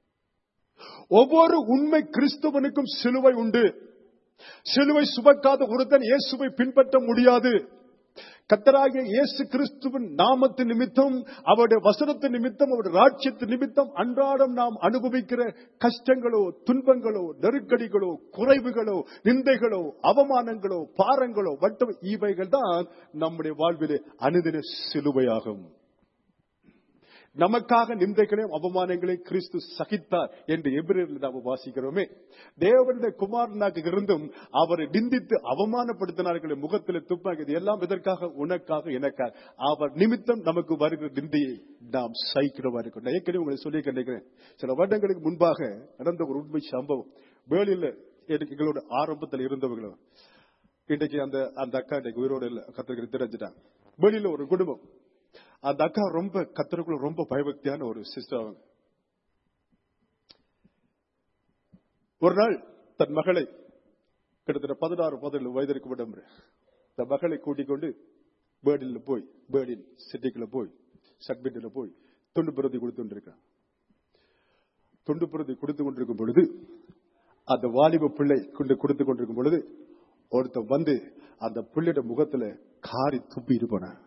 ஒவ்வொரு உண்மை கிறிஸ்தவனுக்கும் சிலுவை உண்டு சிலுவை சுமக்காத ஒருத்தன் இயேசுவை பின்பற்ற முடியாது கத்தராகிய இயேசு கிறிஸ்துவின் நாமத்து நிமித்தம் அவருடைய வசனத்து நிமித்தம் அவருடைய ராட்சியத்து நிமித்தம் அன்றாடம் நாம் அனுபவிக்கிற கஷ்டங்களோ துன்பங்களோ நெருக்கடிகளோ குறைவுகளோ நிந்தைகளோ அவமானங்களோ பாரங்களோ வட்டம் இவைகள் தான் நம்முடைய வாழ்விலே அனுதின சிலுவையாகும் நமக்காக நிந்தைகளையும் அவமானங்களையும் கிறிஸ்து சகித்தார் என்று எபிரேரில் நாம் வாசிக்கிறோமே தேவனுடைய குமாரனாக இருந்தும் அவரை நிந்தித்து அவமானப்படுத்தினார்கள் முகத்தில் துப்பாங்க இது எல்லாம் இதற்காக உனக்காக எனக்காக அவர் நிமித்தம் நமக்கு வருகிற நிந்தையை நாம் சகிக்கிறவா இருக்கணும் நான் ஏற்கனவே உங்களை சொல்லி கண்டிக்கிறேன் சில வருடங்களுக்கு முன்பாக நடந்த ஒரு உண்மை சம்பவம் வேலியில் எங்களோட ஆரம்பத்தில் இருந்தவர்களும் இன்றைக்கு அந்த அந்த அக்கா இன்றைக்கு உயிரோடு இல்லை கத்திரிக்கிற தெரிஞ்சுட்டாங்க வெளியில ஒரு குடும்பம் அந்த அக்கா ரொம்ப கத்தருக்குள்ள ரொம்ப பயபக்தியான ஒரு சிஸ்டர் அவங்க ஒரு நாள் தன் மகளை கிட்டத்தட்ட பதினாறு பதினேழு வயதிற்கு விடம் தன் மகளை கூட்டிக் கொண்டு பேர்டில் போய் பேர்டின் சிட்டிக்குள்ள போய் சட்பிட்டில் போய் துண்டு பிரதி கொடுத்து கொண்டிருக்கான் துண்டு பிரதி கொடுத்து கொண்டிருக்கும் பொழுது அந்த வாலிப பிள்ளை கொண்டு கொடுத்து கொண்டிருக்கும் பொழுது ஒருத்தன் வந்து அந்த பிள்ளையோட முகத்துல காரி துப்பிட்டு போனான்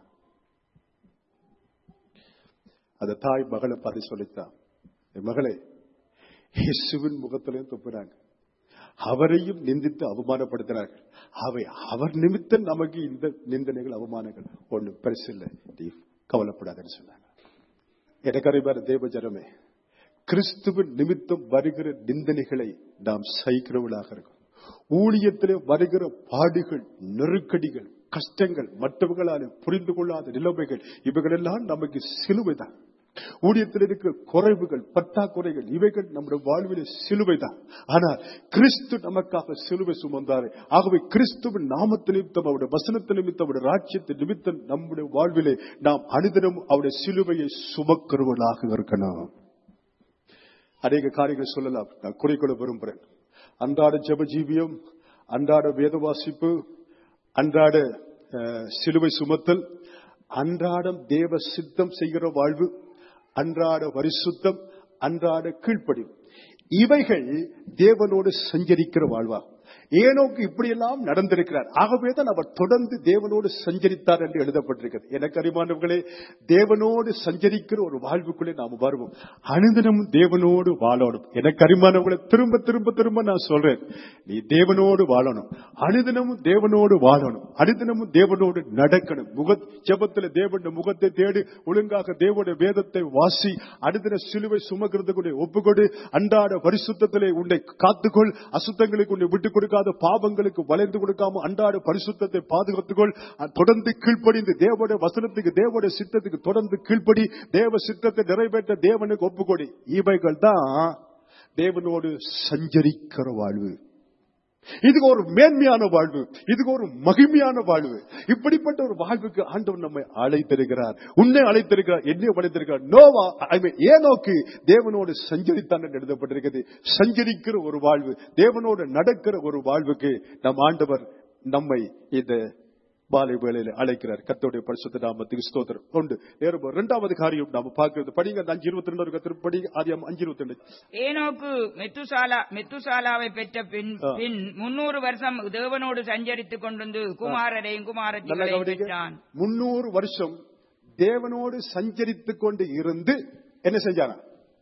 அந்த தாய் மகளை பார்த்து சொல்லித்தான் என் மகளே இயேசுவின் முகத்திலையும் துப்புறாங்க அவரையும் நிந்தித்து அவமானப்படுத்தினார்கள் அவை அவர் நிமித்தம் நமக்கு இந்த நிந்தனைகள் அவமானங்கள் ஒண்ணு பெருசு இல்லை நீ கவலைப்படாதுன்னு சொன்னாங்க எனக்கு அறிவார தேவ ஜனமே கிறிஸ்துவின் நிமித்தம் வருகிற நிந்தனைகளை நாம் சகிக்கிறவர்களாக இருக்கும் ஊழியத்திலே வருகிற பாடுகள் நெருக்கடிகள் கஷ்டங்கள் மற்றவர்களால் புரிந்து கொள்ளாத நிலைமைகள் இவைகளெல்லாம் நமக்கு சிலுவைதான் ஊழியத்தில் இருக்கிற குறைவுகள் பற்றாக்குறைகள் இவைகள் நம்முடைய வாழ்விலே சிலுவைதான் ஆனால் கிறிஸ்து நமக்காக சிலுவை சுமந்தாரே ஆகவே கிறிஸ்துவின் நாமத்து நிமித்தம் அவருடைய வசனத்து நிமித்தம் அவருடைய ராட்சியத்து நிமித்தம் நம்முடைய வாழ்விலே நாம் அனுதினம் அவருடைய சிலுவையை சுமக்கிறவர்களாக இருக்கணும் அநேக காரியங்கள் சொல்லலாம் நான் குறிக்கொள்ள விரும்புகிறேன் அன்றாட ஜபஜீவியம் அன்றாட வேத வாசிப்பு அன்றாட சிலுவை சுமத்தல் அன்றாடம் தேவ சித்தம் செய்கிற வாழ்வு அன்றாட பரிசுத்தம் அன்றாட கீழ்ப்படி இவைகள் தேவனோடு சஞ்சரிக்கிற வாழ்வா ஏனோக்கு இப்படியெல்லாம் நடந்திருக்கிறார் ஆகவே தான் அவர் தொடர்ந்து தேவனோடு சஞ்சரித்தார் என்று எழுதப்பட்டிருக்கிறது எனக்கு அறிமானவர்களே தேவனோடு சஞ்சரிக்கிற ஒரு வாழ்வுக்குள்ளே நாம் வருவோம் அனுதினமும் தேவனோடு வாழணும் எனக்கு அறிமானவர்களை திரும்ப திரும்ப திரும்ப நான் சொல்றேன் நீ தேவனோடு வாழணும் அனுதினமும் தேவனோடு வாழணும் அனுதினமும் தேவனோடு நடக்கணும் முக ஜபத்தில் தேவனுடைய முகத்தை தேடி ஒழுங்காக தேவனுடைய வேதத்தை வாசி அனுதின சிலுவை சுமக்கிறதுக்குள்ளே ஒப்புக்கொடு அன்றாட பரிசுத்தத்திலே உன்னை காத்துக்கொள் அசுத்தங்களுக்கு உன்னை விட்டுக் கொடுக்காத பாவங்களுக்கு வளைந்து கொடுக்காம அன்றாட பரிசுத்தத்தை பாதுகாத்துக்கொள் தொடர்ந்து கீழ்ப்படிந்து தேவனுடைய வசனத்துக்கு தேவனுடைய சித்தத்துக்கு தொடர்ந்து கீழ்ப்படி தேவ சித்தத்தை நிறைவேற்ற தேவனுக்கு ஒப்புக்கொடி இவைகள் தான் தேவனோடு சஞ்சரிக்கிற வாழ்வு இதுக்கு ஒரு மேன்மையான வாழ்வு இதுக்கு ஒரு மகிமையான வாழ்வு இப்படிப்பட்ட ஒரு வாழ்வுக்கு ஆண்டவர் நம்மை அழைத்திருக்கிறார் உன்னை அழைத்திருக்கிறார் என்னை அழைத்திருக்கிறார் நோவா ஐ மீன் ஏனோக்கு தேவனோடு சஞ்சரித்தான் என்று எழுதப்பட்டிருக்கிறது சஞ்சரிக்கிற ஒரு வாழ்வு தேவனோடு நடக்கிற ஒரு வாழ்வுக்கு நம் ஆண்டவர் நம்மை இந்த பாலை வேளையில அழைக்கிறார் கத்தோடைய பரிசுத்த நாமத்துக்கு ஸ்தோத்திரம் உண்டு நேரம் இரண்டாவது காரியம் நாம பார்க்கிறது படிங்க அந்த அஞ்சு இருபத்தி ரெண்டு கத்திர படி ஆதியம் அஞ்சு இருபத்தி ரெண்டு ஏனோக்கு மெத்துசாலா மெத்துசாலாவை பெற்ற பின் ஆ. பின் முன்னூறு வருஷம் தேவனோடு சஞ்சரித்துக் கொண்டிருந்து குமாரரையும் நல்லா குமாரத்திகளையும் கவனிங்க பெற்றான் முன்னூறு வருஷம் தேவனோடு சஞ்சரித்துக் கொண்டு இருந்து என்ன செஞ்சானா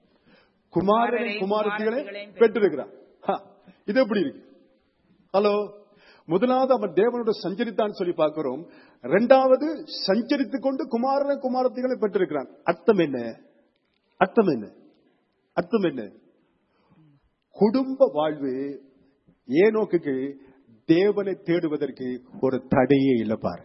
குமாரனை குமாரரை, குமாரத்திகளை குமாரத்திகளையும் பெற்றிருக்கிறான் ஹா, இது எப்படி இருக்கு ஹலோ முதலாவது அவன் தேவனோட சஞ்சரித்தான் சொல்லி பார்க்கிறோம் இரண்டாவது சஞ்சரித்துக் கொண்டு குமாரனை குமாரத்திகளை பெற்றிருக்கிறான் அர்த்தம் என்ன அர்த்தம் என்ன அர்த்தம் என்ன குடும்ப வாழ்வு ஏனோக்குக்கு தேவனை தேடுவதற்கு ஒரு தடையே இல்லை பாரு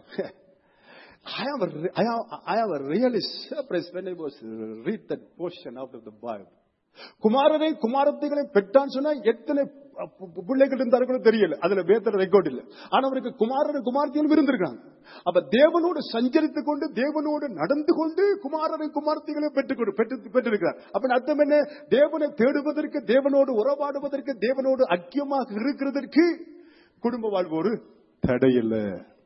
I am, I am, I am really surprised when I was read that portion out of the Bible. குமாரரை குமாரத்தைகளை பெற்றான்னு சொன்னா எத்தனை பு- பு- பிள்ளைகள் இருந்தார்களோ தெரியல அதுல வேத்தர ரெக்கார்ட் இல்ல ஆனா அவருக்கு குமாரரை குமாரத்தையும் இருந்திருக்காங்க அப்ப தேவனோடு சஞ்சரித்துக் கொண்டு தேவனோடு நடந்து கொண்டு குமாரரை குமாரத்தைகளை பெற்றுக் பெற்று பெற்றிருக்கிறார் அப்ப அர்த்தம் என்ன தேவனை தேடுவதற்கு தேவனோடு உறவாடுவதற்கு தேவனோடு ஐக்கியமாக இருக்கிறதற்கு குடும்ப வாழ்வு ஒரு தடையில்லை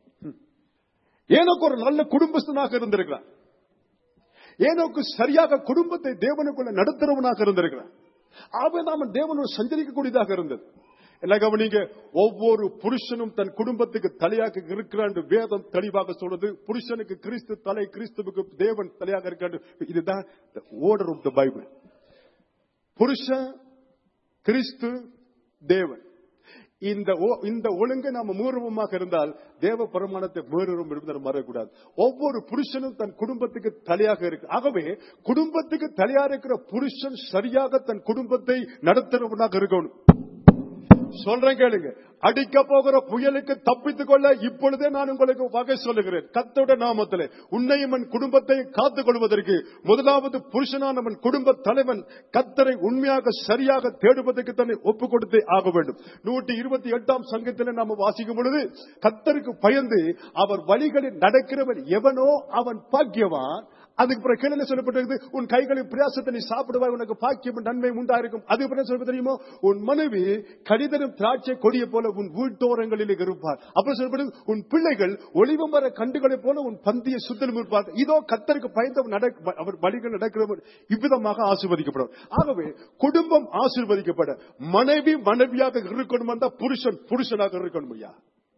ஏனோக்கு ஒரு நல்ல குடும்பஸ்தனாக இருந்திருக்கிறான் ஏனோக்கு சரியாக குடும்பத்தை தேவனுக்குள்ள நடத்துறவனாக இருந்திருக்கிறான் ஆகவே நாம தேவனோடு சஞ்சரிக்கக்கூடியதாக இருந்தது என்ன கவனிங்க ஒவ்வொரு புருஷனும் தன் குடும்பத்துக்கு தலையாக இருக்கிறான் என்று வேதம் தெளிவாக சொல்றது புருஷனுக்கு கிறிஸ்து தலை கிறிஸ்துவுக்கு தேவன் தலையாக இருக்கான் இதுதான் ஓர்டர் ஆஃப் த பைபிள் புருஷன் கிறிஸ்து தேவன் இந்த ஒ- இந்த ஒழுங்கை நாம மூர்வமாக இருந்தால் தேவ பிரமாணத்தை மீறும் என்பதை மறக்கூடாது ஒவ்வொரு புருஷனும் தன் குடும்பத்துக்கு தலையாக இருக்கு ஆகவே குடும்பத்துக்கு தலையாக இருக்கிற புருஷன் சரியாக தன் குடும்பத்தை நடத்துறவனாக இருக்கணும் சொல்றேன் கேளுங்க அடிக்க போகிற புயலுக்கு தப்பித்துக் கொள்ள இப்பொழுதே நான் உங்களுக்கு வகை சொல்லுகிறேன் கத்தோட நாமத்திலே உன்னையும் என் குடும்பத்தையும் காத்துக் கொள்வதற்கு முதலாவது புருஷனானவன் குடும்ப தலைவன் கத்தரை உண்மையாக சரியாக தேடுவதற்கு தன்னை ஒப்புக் கொடுத்தே ஆக வேண்டும் நூற்றி இருபத்தி எட்டாம் சங்கத்திலே நாம வாசிக்கும் பொழுது கத்தருக்கு பயந்து அவர் வழிகளில் நடக்கிறவன் எவனோ அவன் பாக்கியவான் அதுக்கு பிறகு கீழே சொல்லப்பட்டிருக்கு உன் கைகளின் பிரயாசத்தை நீ சாப்பிடுவாய் உனக்கு பாக்கியம் நன்மை உண்டாயிருக்கும் அதுக்கு பிறகு சொல்ல தெரியுமோ உன் மனைவி கடிதரும் திராட்சை கொடிய போல உன் வீட்டோரங்களில் இருப்பார் அப்புறம் சொல்லப்பட்டது உன் பிள்ளைகள் ஒளிவம் வர கண்டுகளைப் போல உன் பந்திய சுத்தலும் இருப்பார் இதோ கத்தருக்கு பயந்தவன் நடக்க அவர் வழிகள் நடக்கிறவன் இவ்விதமாக ஆசீர்வதிக்கப்படும் ஆகவே குடும்பம் ஆசீர்வதிக்கப்பட மனைவி மனைவியாக இருக்கணும் வந்தா புருஷன் புருஷனாக இருக்கணும் ஐயா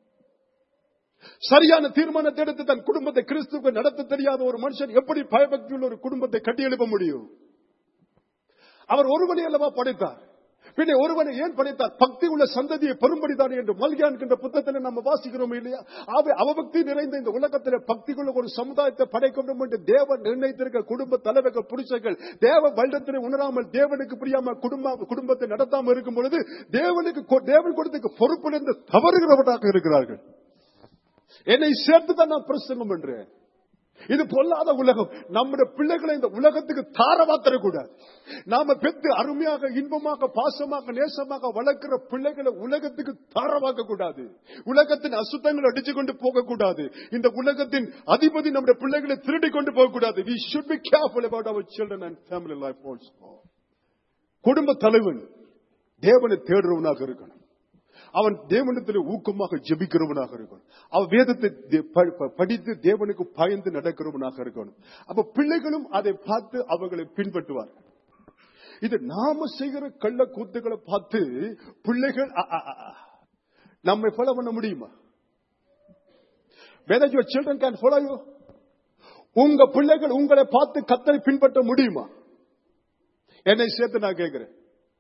சரியான தீர்மானத்தை எடுத்து தன் குடும்பத்தை கிறிஸ்துவுக்கு நடத்த தெரியாத ஒரு மனுஷன் எப்படி பயபக்தியுள்ள ஒரு குடும்பத்தை கட்டி எழுப்ப முடியும் அவர் ஒருவனை அல்லவா படைத்தார் பின்ன ஒருவனை ஏன் படைத்தார் பக்தி உள்ள சந்ததியை பெரும்படிதான் என்று மல்கியான் என்கின்ற புத்தகத்தில் நம்ம வாசிக்கிறோம் இல்லையா அவை அவபக்தி நிறைந்த இந்த உலகத்தில் பக்தி உள்ள ஒரு சமுதாயத்தை படைக்கணும் என்று தேவன் நிர்ணயித்திருக்க குடும்ப தலைவர்கள் புருஷர்கள் தேவ வருடத்தினை உணராமல் தேவனுக்கு புரியாம குடும்ப குடும்பத்தை நடத்தாமல் இருக்கும் பொழுது தேவனுக்கு கொ- தேவன் கொடுத்த பொறுப்பிலிருந்து தவறுகிறவர்களாக இருக்கிறார்கள் என்னை சேர்த்து தான் நான் பிரசங்கம் பண்றேன் இது பொல்லாத உலகம் நம்முடைய பிள்ளைகளை இந்த உலகத்துக்கு தாரவா தரக்கூடாது நாம பெத்து அருமையாக இன்பமாக பாசமாக நேசமாக வளர்க்கிற பிள்ளைகளை உலகத்துக்கு தாரவாக்க கூடாது உலகத்தின் அசுத்தங்களை அடிச்சு கொண்டு போக கூடாது இந்த உலகத்தின் அதிபதி நம்முடைய பிள்ளைகளை திருடி கொண்டு போக கூடாது we should be careful about our children and family life also குடும்ப தலைவன் தேவனை தேடுறவனாக இருக்கணும் அவன் தேவனத்தில் ஊக்கமாக ஜெபிக்கிறவனாக இருக்கணும் அவன் வேதத்தை தே- ப- ப- படித்து தேவனுக்கு பயந்து நடக்கிறவனாக இருக்கணும் அப்ப பிள்ளைகளும் அதை பார்த்து அவர்களை பின்பற்றுவார் இது நாம செய்கிற கள்ள கூத்துக்களை பார்த்து பிள்ளைகள் அ, அ, அ, அ, நம்மை ஃபாலோ பண்ண முடியுமா whether your children can follow you உங்க பிள்ளைகள் உங்களை பார்த்து கத்தரை பின்பற்ற முடியுமா என்னை சேர்த்து நான் கேட்கிறேன்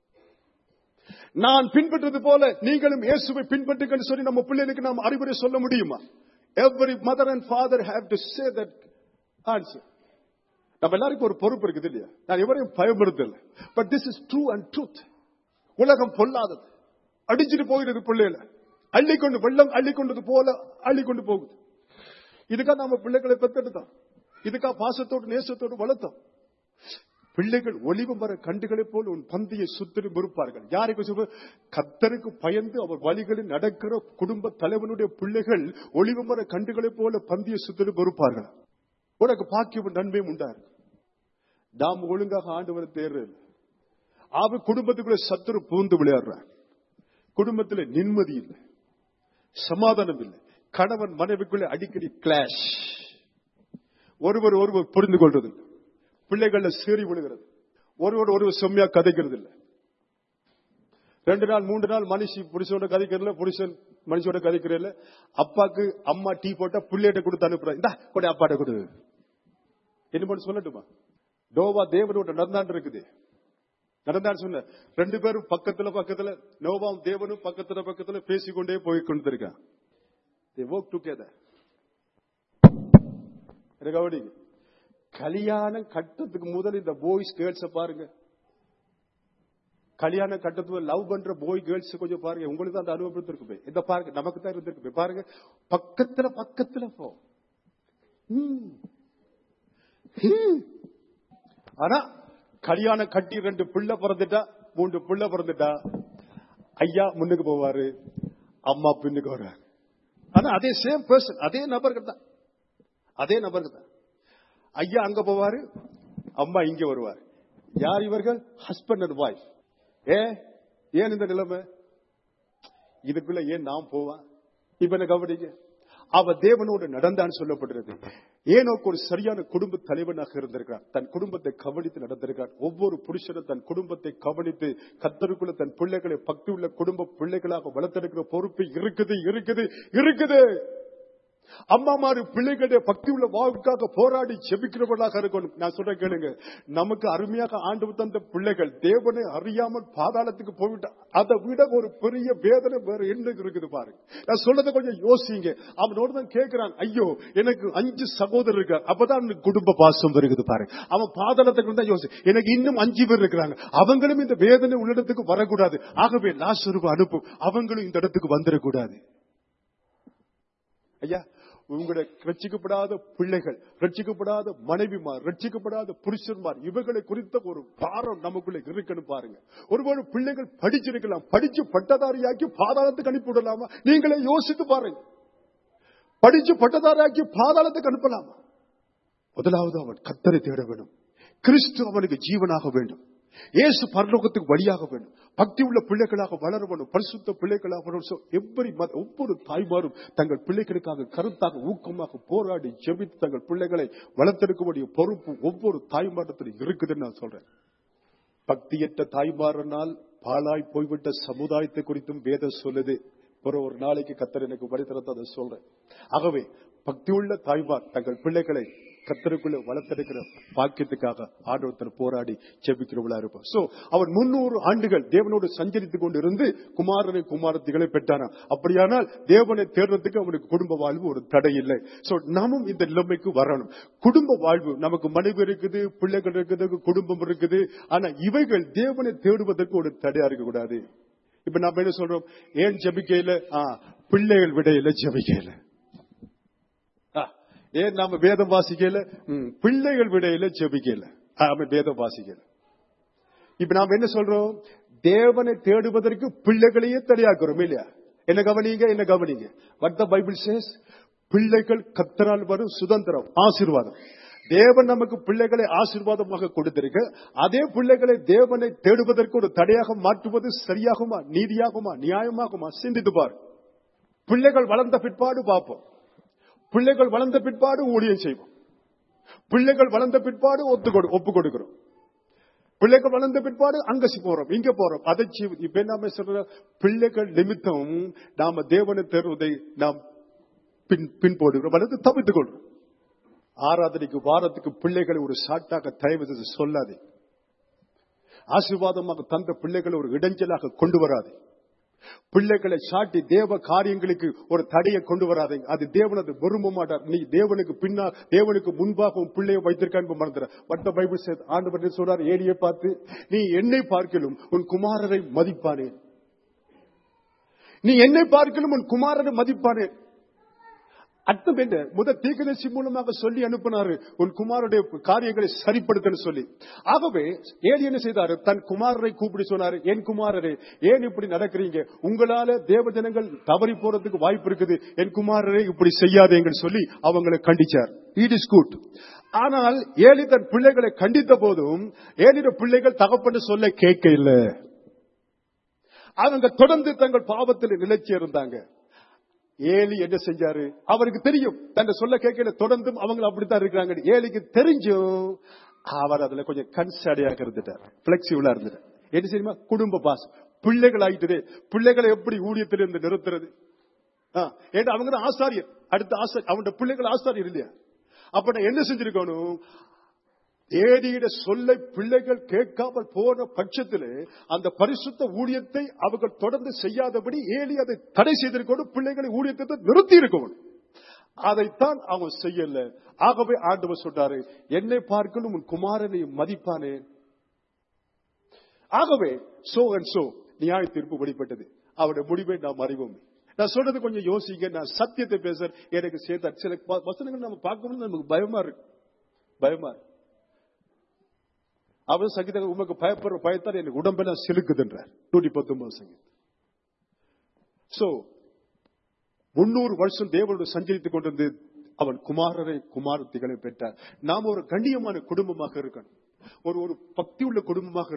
நான் பின்பற்றது போல நீங்களும் இயேசுவை பின்பற்றுங்கள் சொல்லி நம்ம பிள்ளைகளுக்கு நாம் அறிவுரை சொல்ல முடியுமா every mother and father have to say that answer நம்ம எல்லாருக்கும் ஒரு பொறுப்பு இருக்குது இல்லையா நான் எவரையும் பயப்படுத்தல but this is true and truth உலகம் பொல்லாதது அடிச்சுட்டு போகிறது பிள்ளைகளை அள்ளிக்கொண்டு வெள்ளம் அள்ளிக்கொண்டது போல அள்ளிக்கொண்டு போகுது இதுக்காக நாம பிள்ளைகளை பெற்றெடுத்தோம் இதுக்காக பாசத்தோடு நேசத்தோடு வளர்த்தோம் பிள்ளைகள் ஒளிவம் வர கண்டுகளைப் போல் உன் பந்தியை சுத்திலும் இருப்பார்கள் யாருக்கு சொல்ல கத்தருக்கு பயந்து அவர் வழிகளில் நடக்கிற குடும்ப தலைவனுடைய பிள்ளைகள் ஒளிவம் வர கண்டுகளைப் போல பந்தியை சுத்திலும் இருப்பார்கள் உனக்கு பாக்கியம் நன்மையும் உண்டாரு நாம் ஒழுங்காக ஆண்டவரை தேர்றது அவ குடும்பத்துக்குள்ள சத்துரு பூந்து விளையாடுறான் குடும்பத்துல நிம்மதி இல்லை சமாதானம் இல்லை கணவன் மனைவிக்குள்ள அடிக்கடி கிளாஷ் ஒருவர் ஒருவர் புரிந்து கொள்றது இல்லை. பிள்ளைகள்ல சீறி விழுகிறது ஒருவர் ஒருவர் செம்மையா கதைக்கிறது இல்லை ரெண்டு நாள் மூன்று நாள் மனுஷி புருஷனோட கதைக்கிறதுல புருஷன் மனுஷோட கதைக்கிறதுல அப்பாக்கு அம்மா டீ போட்டா பிள்ளைகிட்ட கொடுத்து அனுப்புறாங்க இந்தா கொடு அப்பாட்ட கொடு என்ன பண்ண சொல்லட்டுமா நோவா தேவனோட நடந்தாண்டு இருக்குது நடந்தான்னு சொன்ன ரெண்டு பேரும் பக்கத்துல பக்கத்துல நோவாவும் தேவனும் பக்கத்துல பக்கத்துல பேசிக்கொண்டே போய் கொண்டிருக்கான் they work together எனக்கு கவனிங்க கல்யாணம் கட்டத்துக்கு முதல் இந்த பாய்ஸ் கேர்ள்ஸ் பாருங்க கல்யாணம் கட்டத்துல லவ் பண்ற போய் கேர்ள்ஸ் கொஞ்சம் பாருங்க உங்களுக்கு தான் அந்த அனுபவம் இருக்குமே இந்த பாருங்க நமக்கு தான் இருந்திருக்குமே பாருங்க பக்கத்துல பக்கத்துல போ ம். ம். ஆனா கல்யாணம் கட்டி ரெண்டு பிள்ளை பிறந்துட்டா மூன்று பிள்ளை பிறந்துட்டா ஐயா முன்னுக்கு போவாரு அம்மா பின்னுக்கு வருவாங்க ஆனா அதே சேம் பர்சன் அதே நபர்கள் தான் அதே நபர்கள் தான் ஐயா அங்க போவாரு அம்மா இங்க வருவார் யார் இவர்கள் ஹஸ்பண்ட் அண்ட் ஒய்ஃப் ஏ ஏன் இந்த நிலைமை இதுக்குள்ள ஏன் நாம் போவான் இப்ப என்ன கவனிங்க அவ தேவனோடு நடந்தான்னு சொல்லப்படுறது ஏனோக்கு ஒரு சரியான குடும்ப தலைவனாக இருந்திருக்கிறார் தன் குடும்பத்தை கவனித்து நடந்திருக்கிறார் ஒவ்வொரு புருஷனும் தன் குடும்பத்தை கவனித்து கத்தருக்குள்ள தன் பிள்ளைகளை பக்தி உள்ள குடும்ப பிள்ளைகளாக வளர்த்தெடுக்கிற பொறுப்பு இருக்குது இருக்குது இருக்குது அம்மாமாரு பிள்ளைகளுடைய பக்தி உள்ள வாழ்வுக்காக போராடி செபிக்கிறவர்களாக இருக்கணும் நான் சொல்றேன் கேளுங்க நமக்கு அருமையாக ஆண்டு தந்த பிள்ளைகள் தேவனை அறியாமல் பாதாளத்துக்கு போய்விட்ட அதை விட ஒரு பெரிய வேதனை வேற என்ன இருக்குது பாருங்க நான் சொல்றதை கொஞ்சம் யோசிங்க அவனோட தான் கேட்கிறான் ஐயோ எனக்கு அஞ்சு சகோதரர் இருக்கார் அப்பதான் எனக்கு குடும்ப பாசம் வருகிறது பாருங்க அவன் பாதாளத்துக்கு தான் யோசி எனக்கு இன்னும் அஞ்சு பேர் இருக்கிறாங்க அவங்களும் இந்த வேதனை உள்ளிடத்துக்கு வரக்கூடாது ஆகவே லாசுருவ அனுப்பும் அவங்களும் இந்த இடத்துக்கு வந்துடக்கூடாது ஐயா உங்களுடைய ரட்சிக்கப்படாத பிள்ளைகள் ரட்சிக்கப்படாத மனைவிமார் ரட்சிக்கப்படாத புருஷன்மார் இவர்களை குறித்த ஒரு பாரம் நமக்குள்ள இருக்கணும் பாருங்க ஒருவேளை பிள்ளைகள் படிச்சிருக்கலாம் படிச்சு பட்டதாரியாக்கி பாதாளத்துக்கு அனுப்பி விடலாமா நீங்களே யோசித்து பாருங்க படிச்சு பட்டதாரியாக்கி பாதாளத்துக்கு அனுப்பலாமா முதலாவது அவன் கத்தரை தேட வேண்டும் கிறிஸ்து அவனுக்கு ஜீவனாக வேண்டும் இயேசு பரலோகத்துக்கு வழியாக வேண்டும் பக்தி உள்ள பிள்ளைகளாக வளர வேண்டும் பரிசுத்த பிள்ளைகளாக வளர வேண்டும். So, every mother, ஒவ்வொரு தாய்மாரும் தங்கள் பிள்ளைகளுக்காக கருத்தாக ஊக்கமாக போராடி ஜெபித்து தங்கள் பிள்ளைகளை வளர்த்தெடுக்கக்கூடிய பொறுப்பு ஒவ்வொரு தாய்மாரத்திலும் இருக்குதுன்னு நான் சொல்றேன் பக்தியற்ற தாய்மாரனால் பாழாய் போய்விட்ட சமுதாயத்தை குறித்தும் வேதம் சொல்லுது ஒரு ஒரு நாளைக்கு கத்தர் எனக்கு வழித்தரத்தை அதை சொல்றேன் ஆகவே பக்தியுள்ள தாய்மார் தங்கள் பிள்ளைகளை கத்தருக்குள்ள வளர்த்தெடுக்கிற பாக்கியத்துக்காக ஆண்டவத்தில் போராடி செபிக்கிறவளா இருப்பார் சோ அவன் முன்னூறு ஆண்டுகள் தேவனோடு சஞ்சரித்துக் கொண்டு இருந்து குமாரனை குமாரத்திகளை பெற்றானாம் அப்படியானால் தேவனை தேடுறதுக்கு அவனுக்கு குடும்ப வாழ்வு ஒரு தடை இல்லை சோ நாமும் இந்த நிலைமைக்கு வரணும் குடும்ப வாழ்வு நமக்கு மனைவி இருக்குது பிள்ளைகள் இருக்குது குடும்பம் இருக்குது ஆனா இவைகள் தேவனை தேடுவதற்கு ஒரு தடையா இருக்க கூடாது இப்ப நம்ம என்ன சொல்றோம் ஏன் ஜபிக்கையில ஆ, பிள்ளைகள் விடையில ஜபிக்கையில ஆ, ஏன் நாம வேதம் வாசிக்கல ம், பிள்ளைகள் விடையில ஜெபிக்கல ஆமா வேதம் வாசிக்கல இப்ப நாம என்ன சொல்றோம் தேவனை தேடுவதற்கு பிள்ளைகளையே தடையாக்குறோம் இல்லையா என்ன கவனிங்க என்ன கவனிங்க what the பைபிள் சேஸ் பிள்ளைகள் கத்தரால் வரும் சுதந்திரம் ஆசீர்வாதம் தேவன் நமக்கு பிள்ளைகளை ஆசீர்வாதமாக கொடுத்திருக்க அதே பிள்ளைகளை தேவனை தேடுவதற்கு ஒரு தடையாக மாற்றுவது சரியாகுமா நீதியாகுமா நியாயமாகுமா சிந்தித்து பார் பிள்ளைகள் வளர்ந்த பிற்பாடு பார்ப்போம் பிள்ளைகள் வளர்ந்த பிற்பாடு ஊழியம் செய்வோம் பிள்ளைகள் வளர்ந்த பிற்பாடு ஒத்து கொடு- ஒப்பு கொடுக்கிறோம் பிள்ளைகள் வளர்ந்த பிற்பாடு அங்க சி- போறோம் இங்க போறோம் அதை செய்வது இப்ப என்ன சொல்ற பிள்ளைகள் நிமித்தம் நாம தேவனை தேர்வதை நாம் பின் பின் போடுகிறோம் அல்லது தவித்துக் கொள்றோம் ஆராதனைக்கு வாரத்துக்கு பிள்ளைகளை ஒரு சாட்டாக தயவு செய்து சொல்லாதே ஆசீர்வாதமாக தந்த பிள்ளைகளை ஒரு இடைஞ்சலாக கொண்டு வராதே பிள்ளைகளை சாட்டி தேவ காரியங்களுக்கு ஒரு தடையை கொண்டு வராதீங்க அது தேவனது விரும்ப மாட்டார் நீ தேவனுக்கு பின்னா தேவனுக்கு முன்பாக உன் பிள்ளையை வைத்திருக்கான்னு மறந்துற வட்ட பைபிள் சேத் ஆண்டவர் என்ன சொல்றார் ஏடியை பார்த்து நீ என்னை பார்க்கலும் உன் குமாரரை மதிப்பானே நீ என்னை பார்க்கலும் உன் குமாரரை மதிப்பானே அர்த்தம் என்ன முதல் தீர்க்கதரிசி மூலமாக சொல்லி அனுப்பினாரு உன் குமாரனுடைய காரியங்களை சரிப்படுத்தன்னு சொல்லி ஆகவே ஏன் என்ன செய்தாரு தன் குமாரரை கூப்பிடி சொன்னாரு என் குமாரரே ஏன் இப்படி நடக்கிறீங்க உங்களால தேவ ஜனங்கள் தவறி போறதுக்கு வாய்ப்பு இருக்குது என் குமாரரை இப்படி செய்யாதேங்கன்னு சொல்லி அவங்களை கண்டிச்சார் இட் இஸ் குட் ஆனால் ஏலி தன் பிள்ளைகளை கண்டித்த போதும் ஏலிட பிள்ளைகள் தகப்பன்னு சொல்ல கேட்க இல்லை அவங்க தொடர்ந்து தங்கள் பாவத்தில் நிலைச்சி இருந்தாங்க ஏலி என்ன செஞ்சாரு அவருக்கு தெரியும் தன்னை சொல்ல கேட்கல தொடர்ந்தும் அவங்க அப்படித்தான் இருக்கிறாங்க ஏலிக்கு தெரிஞ்சும் அவர் அதுல கொஞ்சம் கன்சாடியாக இருந்துட்டார் பிளெக்சிபிளா இருந்துட்டார் என்ன தெரியுமா குடும்ப பாஸ் பிள்ளைகள் ஆயிட்டதே பிள்ளைகளை எப்படி ஊழியத்தில் இருந்து நிறுத்துறது ஆ, ஏன்னா அவங்க தான் ஆசாரியர் அடுத்த ஆசாரியர் அவனோட பிள்ளைகள் ஆசாரியர் இல்லையா அப்ப நான் என்ன செஞ்சிருக்கணும் ஏடியிட சொல்லை பிள்ளைகள் கேட்காமல் போன பட்சத்திலே அந்த பரிசுத்த ஊழியத்தை அவர்கள் தொடர்ந்து செய்யாதபடி ஏலி அதை தடை செய்திருக்கணும் பிள்ளைகளை ஊழியத்தை நிறுத்தி இருக்கணும் அதைத்தான் அவன் செய்யல ஆகவே ஆண்டவர் சொல்றாரு என்னை பார்க்கணும் உன் குமாரனை மதிப்பானே ஆகவே சோ அண்ட் சோ நியாய தீர்ப்பு வெளிப்பட்டது அவருடைய முடிவை நாம் அறிவோம் நான் சொல்றது கொஞ்சம் யோசிங்க நான் சத்தியத்தை பேச எனக்கு சேர்த்த சில வ- வசனங்கள் நம்ம பார்க்கும்போது நமக்கு பயமா இருக்கு பயமா இருக்கு அவர் சங்கீத உமக்கு பயப்படுற பயத்தால் எனக்கு உடம்பெல்லாம் சிலுக்குதுன்றார் நூற்றி பத்தொன்பது சங்கீதம் சோ முன்னூறு வருஷம் தேவனோடு சஞ்சரித்துக் கொண்டிருந்து அவன் குமாரரை குமாரத்திகளை பெற்றார் நாம் ஒரு கண்ணியமான குடும்பமாக இருக்கணும் ஒரு ஒரு பக்தி உள்ள குடும்பமாக இருக்கணும்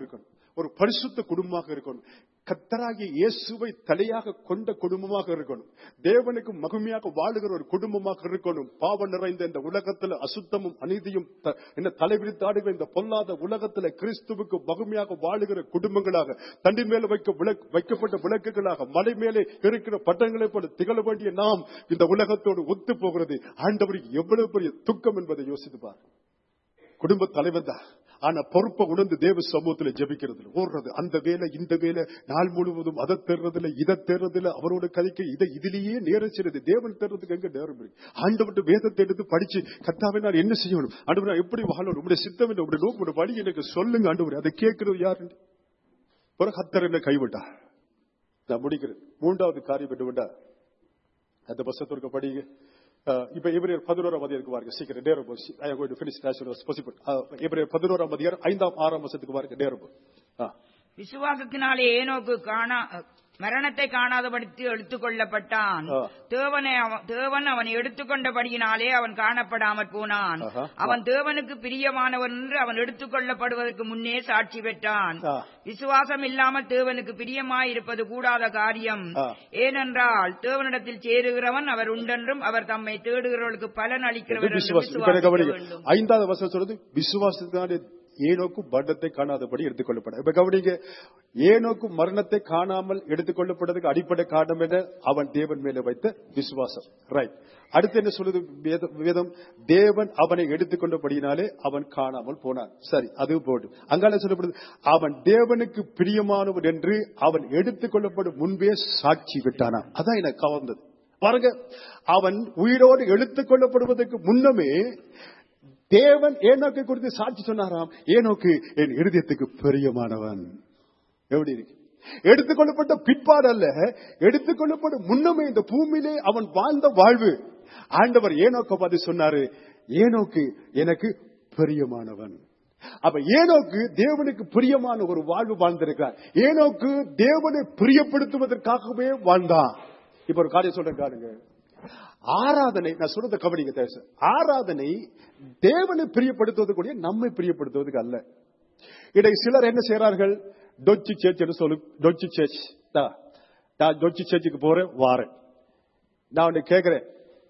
ஒரு பரிசுத்த குடும்பமாக இருக்கணும் கத்தராகிய இயேசுவை தலையாக கொண்ட குடும்பமாக இருக்கணும் தேவனுக்கு மகிமையாக வாழுகிற ஒரு குடும்பமாக இருக்கணும் பாவம் நிறைந்த இந்த உலகத்துல அசுத்தமும் அநீதியும் த- என்ன தலைவிரித்தாடுகிற இந்த பொல்லாத உலகத்துல கிறிஸ்துவுக்கு மகிமையாக வாழுகிற குடும்பங்களாக தண்டி மேல வைக்க விளக்கு- வைக்கப்பட்ட விளக்குகளாக மலை மேலே இருக்கிற பட்டங்களை போல திகழ வேண்டிய நாம் இந்த உலகத்தோடு ஒத்து போகிறது ஆண்டவருக்கு எவ்வளவு பெரிய துக்கம் என்பதை யோசித்து பார் குடும்ப தலைவர் தான் ஆனா பொறுப்பை உணர்ந்து தேவ சமூகத்துல ஜெபிக்கிறது ஓடுறது அந்த வேலை இந்த வேலை நாள் முழுவதும் அதை தேர்றதுல இதை தேர்றதுல அவரோட கதைக்கு இதை இதுலயே நேரம் செய்யறது தேவன் தேர்றதுக்கு எங்க நேரம் இருக்கு ஆண்டவர்கிட்ட வேதத்தை எடுத்து படிச்சு கத்தாவே நான் என்ன செய்யணும் ஆண்டவர் நான் எப்படி வாழணும் உங்களுடைய சித்தம் என்ன உங்களுடைய நோக்கு வழி எனக்கு சொல்லுங்க ஆண்டவர் அதை கேட்கிறது யாரு பிறகு கத்தர் என்ன கைவிட்டா நான் முடிக்கிறேன் மூன்றாவது காரியம் என்ன விட்டா அந்த பசத்திற்கு படிங்க அஹ், இப்ப எபிரேயர் பதினோராம் அதிகாரத்துக்கு வாருங்க சீக்கிரம் நேரம் போச்சு ஐ am going to finish as soon as possible. அஹ், எபிரேயர் பதினோராம் அதிகாரம் ஐந்தாம் ஆறாம் வருஷத்துக்கு வாருங்க நேரம் போச்சு. ஆ. விசுவாசத்தினாலே ஏனோக்கு காணா மரணத்தை காணாதபடித்து எடுத்துக் கொள்ளப்பட்டான் ஆ. தேவனை அவன் தேவன் அவனை எடுத்துக்கொண்டபடியினாலே அவன் காணப்படாமற் போனான் ஆஹா. அவன் தேவனுக்கு பிரியமானவன் என்று அவன் எடுத்துக் கொள்ளப்படுவதற்கு முன்னே சாட்சி பெற்றான் ஆ. விசுவாசம் இல்லாமல் தேவனுக்கு பிரியமாயிருப்பது கூடாத காரியம் ஆ. ஏனென்றால் தேவனிடத்தில் சேருகிறவன் அவர் உண்டென்றும் அவர் தம்மை தேடுகிறவர்களுக்கு பலன் அளிக்கிறவர் என்றும் விசுவாசம் இப்ப எனக்கு விசுவாசிக்க கவனிங்க. வேண்டும் ஐந்தாவது வசனம் சொல்றது விசுவாசத்தினாலே ஏனோக்கு மரணத்தை காணாதபடி எடுத்துக்கொள்ளப்பட இப்ப கவனிங்க ஏனோக்கு மரணத்தை காணாமல் எடுத்துக்கொள்ளப்படுறதுக்கு அடிப்படை காரணம் என்ன அவன் தேவன் மேல வைத்த விசுவாசம் ரைட் அடுத்து என்ன சொல்லுது வேத- வேதம் தேவன் அவனை எடுத்துக்கொண்டபடியினாலே அவன் காணாமல் போனான் சரி அது போடு அங்கால சொல்லப்படுது அவன் தேவனுக்கு பிரியமானவன் என்று அவன் எடுத்துக்கொள்ளப்படும் முன்பே சாட்சி விட்டானாம் அதான் எனக்கு கவர்ந்தது பாருங்க அவன் உயிரோடு எடுத்துக் கொள்ளப்படுவதற்கு முன்னமே தேவன் ஏனோக்கை குறித்து சாட்சி சொன்னாராம் ஏனோக்கு என் இருதயத்துக்கு பிரியமானவன் எப்படி இருக்கு எடுத்துக்கொள்ளப்பட்ட பிற்பாடு அல்ல எடுத்துக்கொள்ளப்படும் முன்னமே இந்த பூமியிலே அவன் வாழ்ந்த வாழ்வு ஆண்டவர் ஏனோக்க பார்த்து சொன்னாரு ஏனோக்கு எனக்கு பிரியமானவன் அப்ப ஏனோக்கு தேவனுக்கு பிரியமான ஒரு வாழ்வு வாழ்ந்திருக்கிறார் ஏனோக்கு தேவனை பிரியப்படுத்துவதற்காகவே வாழ்ந்தான் இப்ப ஒரு காரியம் சொல்றேன் காருங்க ஆராதனை நான் சொல்றத கவனிங்க தேச ஆராதனை தேவனை பிரியப்படுத்துவதற்குரிய நம்மை பிரியப்படுத்துவதற்கு அல்ல இதை சிலர் என்ன செய்யறார்கள் டொச்சி சேர்ச் என்று சொல்லு டொச்சி சேர்ச் நான் டொச்சி சேர்ச்சுக்கு போறேன் வாரேன் நான் உன்னை கேட்கிறேன்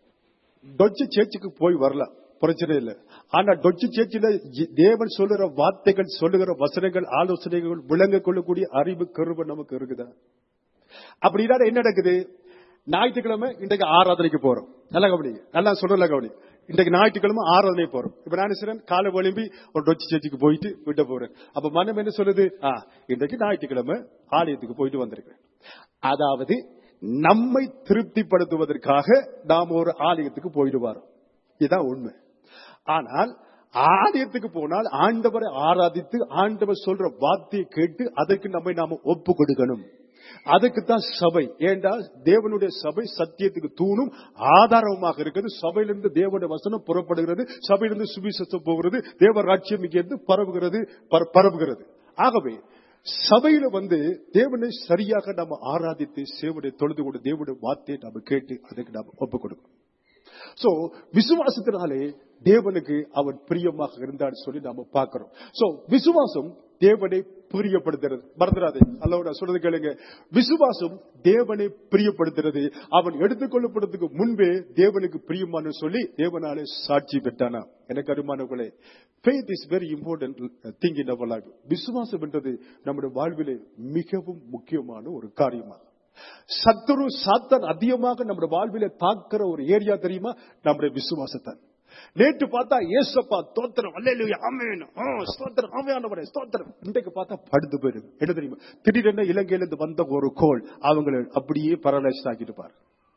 டொச்சி சேர்ச்சுக்கு போய் வரலாம் பிரச்சனை இல்லை ஆனா டொச்சி சேர்ச்சில ஜி- தேவன் சொல்லுற வார்த்தைகள் சொல்லுகிற வசனங்கள் ஆலோசனைகள் விளங்க கொள்ளக்கூடிய அறிவு கருவு நமக்கு இருக்குதா அப்படின்னா என்ன நடக்குது ஞாயிற்றுக்கிழமை இன்றைக்கு ஆராதனைக்கு போறோம் நல்லா கவனிங்க நல்லா சொல்றல கவனி இன்றைக்கு ஞாயிற்றுக்கிழமை ஆராதனை போறோம் இப்ப நான் சொல்றேன் காலை ஒளிம்பி ஒரு டொச்சி சேர்ச்சிக்கு போயிட்டு விட்ட போறேன் அப்ப மனம் என்ன சொல்லுது ஆ இன்றைக்கு ஞாயிற்றுக்கிழமை ஆலயத்துக்கு போயிட்டு வந்திருக்கிறேன் அதாவது நம்மை திருப்திப்படுத்துவதற்காக நாம் ஒரு ஆலயத்துக்கு போயிட்டு வரோம் இதுதான் உண்மை ஆனால் ஆலயத்துக்கு போனால் ஆண்டவரை ஆராதித்து ஆண்டவர் சொல்ற வார்த்தையை கேட்டு அதற்கு நம்மை நாம ஒப்பு கொடுக்கணும் அதுக்கு தான் சபை ஏண்டா தேவனுடைய சபை சத்தியத்துக்கு தூணும் ஆதாரமாக இருக்கிறது சபையிலிருந்து தேவனுடைய வசனம் புறப்படுகிறது சபையிலிருந்து சுவிசேஷம் போகிறது தேவ ராட்சியம் இங்கிருந்து பரவுகிறது பர- பரவுகிறது ஆகவே சபையில வந்து தேவனை சரியாக நம்ம ஆராதித்து சேவனை தொழுது கொண்டு தேவனுடைய வார்த்தையை நம்ம கேட்டு அதுக்கு நாம ஒப்பு கொடுக்கணும் சோ விசுவாசத்தினாலே தேவனுக்கு அவன் பிரியமாக இருந்தான்னு சொல்லி நாம பார்க்கிறோம் சோ விசுவாசம் தேவனை பிரியப்படுத்துறது மறந்துடாதே அல்லவா நான் சொல்றது கேளுங்க விசுவாசம் தேவனை பிரியப்படுத்துறது அவன் எடுத்துக்கொள்ளப்படுறதுக்கு முன்பே தேவனுக்கு பிரியமானு சொல்லி தேவனாலே சாட்சி பெற்றானா எனக்கு அருமானவர்களே faith is very important thing in our life விசுவாசம் என்றது நம்முடைய வாழ்விலே மிகவும் முக்கியமான ஒரு காரியமாகும் சத்துரு சாத்தான் அதிகமாக நம்முடைய வாழ்வில தாக்குற ஒரு ஏரியா தெரியுமா நம்முடைய விசுவாசத்தான் நேற்று பார்த்தா ஏசப்பா தோத்திரம் அல்லேலூயா ஆமென் ஆ ஸ்தோத்திரம் ஆமெயானவரே ஸ்தோத்திரம் இன்றைக்கு பார்த்தா படுத்து போயிடும் என்ன தெரியுமா திடீரென இலங்கையில இருந்து வந்த ஒரு கோல் அவங்களை அப்படியே பரலைஸ் ஆக்கிட்டு பாரு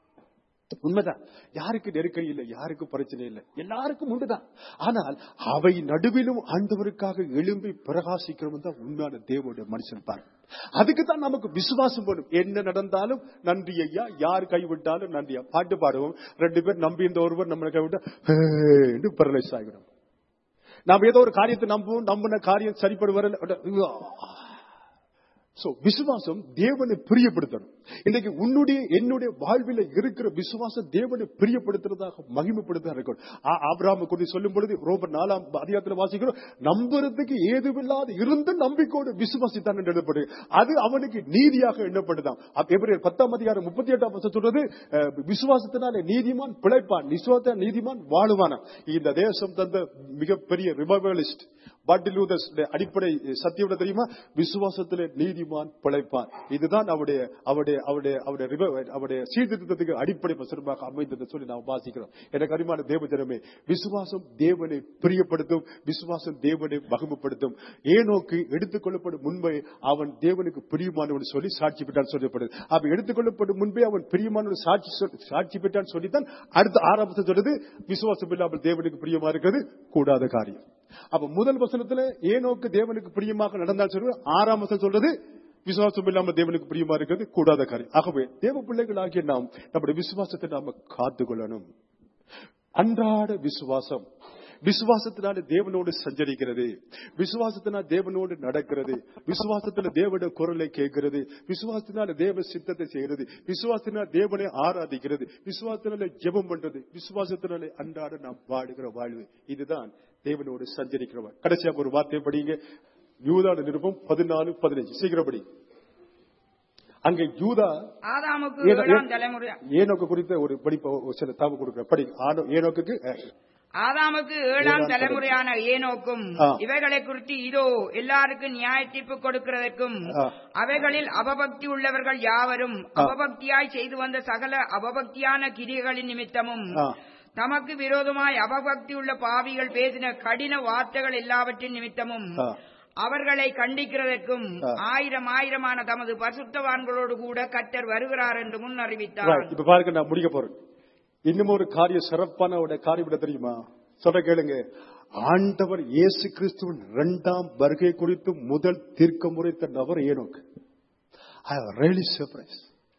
உண்மைதான் யாருக்கு நெருக்கடி இல்லை யாருக்கு பிரச்சனை இல்லை எல்லாருக்கும் உண்டுதான் ஆனால் அவை நடுவிலும் ஆண்டவருக்காக எழும்பி பிரகாசிக்கிறவன் தான் உண்மையான தேவனுடைய மனுஷன் பாரு அதுக்கு தான் நமக்கு விசுவாசம் வேணும் என்ன நடந்தாலும் நன்றி ஐயா யார் கைவிட்டாலும் நன்றியா பாட்டு பாடுவோம் ரெண்டு பேர் நம்பி இந்த ஒருவர் நம்மளை கைவிட்டா என்று பரலைஸ் ஆகிடும் நாம் ஏதோ ஒரு காரியத்தை நம்புவோம் நம்பின காரியம் சரிப்படுவார் சோ விசுவாசம் தேவனை பிரியப்படுத்தணும் இன்னைக்கு உன்னுடைய என்னுடைய வாழ்வில் இருக்கிற விசுவாசம் தேவனை பிரியப்படுத்துறதாக மகிமைப்படுத்ததாக இருக்கணும் ஆ- ஆபிரகாமை குறித்து சொல்லும் பொழுது ரோபர் நாலாம் அதிகாரத்தில் வாசிக்கிறோம் நம்புறதுக்கு ஏதுமில்லாத இருந்த நம்பிக்கையோடு விசுவாசித்தான் என்று எழுதப்படுது அது அவனுக்கு நீதியாக எண்ணப்படுதான் அப்ப எபிரேயர் பத்தாம் அதிகாரம் முப்பத்தி எட்டாம் வருஷம் சொல்றது அஹ், விசுவாசத்தினாலே நீதிமான் பிழைப்பான் விசுவாச நீதிமான் வாழுவானா இந்த தேசம் தந்த மிகப்பெரிய ரிபவலிஸ்ட் பாட்டில் லூதர்ஸ் அடிப்படை சத்தியம் என்ன தெரியுமா விசுவாசத்திலே நீதிமான் பிழைப்பான் இதுதான் அவருடைய அவருடைய அவருடைய அவருடைய ரிவ- அவருடைய சீர்திருத்தத்துக்கு அடிப்படை வசனமாக அமைந்தது சொல்லி நாம் வாசிக்கிறோம் எனக்கு அருமையான தேவ ஜனமே விசுவாசம் தேவனை பிரியப்படுத்தும் விசுவாசம் தேவனை மகிமைப்படுத்தும் ஏனோக்கு எடுத்துக்கொள்ளப்படும் முன்பே அவன் தேவனுக்கு பிரியமானவன் சொல்லி சாட்சி பெற்றான் சொல்லப்படுது அவன் எடுத்துக்கொள்ளப்படும் முன்பே அவன் பிரியமானவன் சாட்சி சொல்- சாட்சி பெற்றான் சொல்லித்தான் அடுத்த ஆரம்பத்தை சொல்றது விசுவாசம் இல்லாமல் தேவனுக்கு பிரியமா இருக்கிறது கூடாத காரியம் அப்ப முதல் வசனத்துல ஏனோக்கு தேவனுக்கு பிரியமாக நடந்தால் சொல்றது ஆறாம் வசனம் சொல்றது விசுவாசம் இல்லாம தேவனுக்கு பிரியமா இருக்கிறது கூடாத காரியம் ஆகவே தேவ பிள்ளைகளாகிய நாம் நம்முடைய விசுவாசத்தை நாம காத்துக்கொள்ளணும் அன்றாட விசுவாசம் விசுவாசத்தினால தேவனோடு சஞ்சரிக்கிறது விசுவாசத்தினால் தேவனோடு நடக்கிறது விசுவாசத்துல தேவனுடைய குரலை கேட்கிறது விசுவாசத்தினால தேவ சித்தத்தை செய்கிறது விசுவாசத்தினால் தேவனை ஆராதிக்கிறது விசுவாசத்தினால ஜெபம் பண்றது விசுவாசத்தினால அன்றாட நாம் வாழுகிற வாழ்வு இதுதான் தேவனோடு சஞ்சரிக்கிறவர் கடைசியாக ஒரு வார்த்தை படிங்க யூதான நிருபம் பதினாலு பதினஞ்சு சீக்கிரம் படி அங்கே யூதா ஆதாமுக்கு ஏனோ- ஏழாம் தலைமுறை ஏனோக்கு குறித்த ஒரு படிப்பை ஒரு சில தாவு கொடுக்கிற படி ஆனோ- ஏனோக்குக்கு அஹ், ஆதாமுக்கு ஏழாம் ஏழாம் தலைமுறையான ஏனோக்கும் ஆ. இவைகளை குறித்து இதோ எல்லாருக்கும் நியாய தீர்ப்பு கொடுக்கிறதற்கும் ஆ. அவைகளில் அவபக்தி உள்ளவர்கள் யாவரும் ஆ. அவபக்தியாய் செய்து வந்த சகல அவபக்தியான கிரியைகளின் நிமித்தமும் ஆ. தமக்கு விரோதமாய் அவபக்தி உள்ள பாவிகள் பேசின கடின வார்த்தைகள் எல்லாவற்றின் நிமித்தமும் ஆ. அவர்களை கண்டிக்கிறதற்கும் ஆ. ஆயிரம் ஆயிரமான தமது பசுத்தவான்களோடு கூட கத்தர் வருகிறார் என்று முன் Right. அறிவித்தார் இப்ப பாருங்க நான் முடிக்க போறேன் இன்னும் ஒரு காரியம் சிறப்பான ஒரு காரியம் என்ன தெரியுமா சொல்ல கேளுங்க ஆண்டவர் இயேசு கிறிஸ்துவின் இரண்டாம் வருகை குறித்து முதல் தீர்க்க முறைத்த நபர் ஏனோக்கு ஐ ரியலி சர்ப்ரைஸ்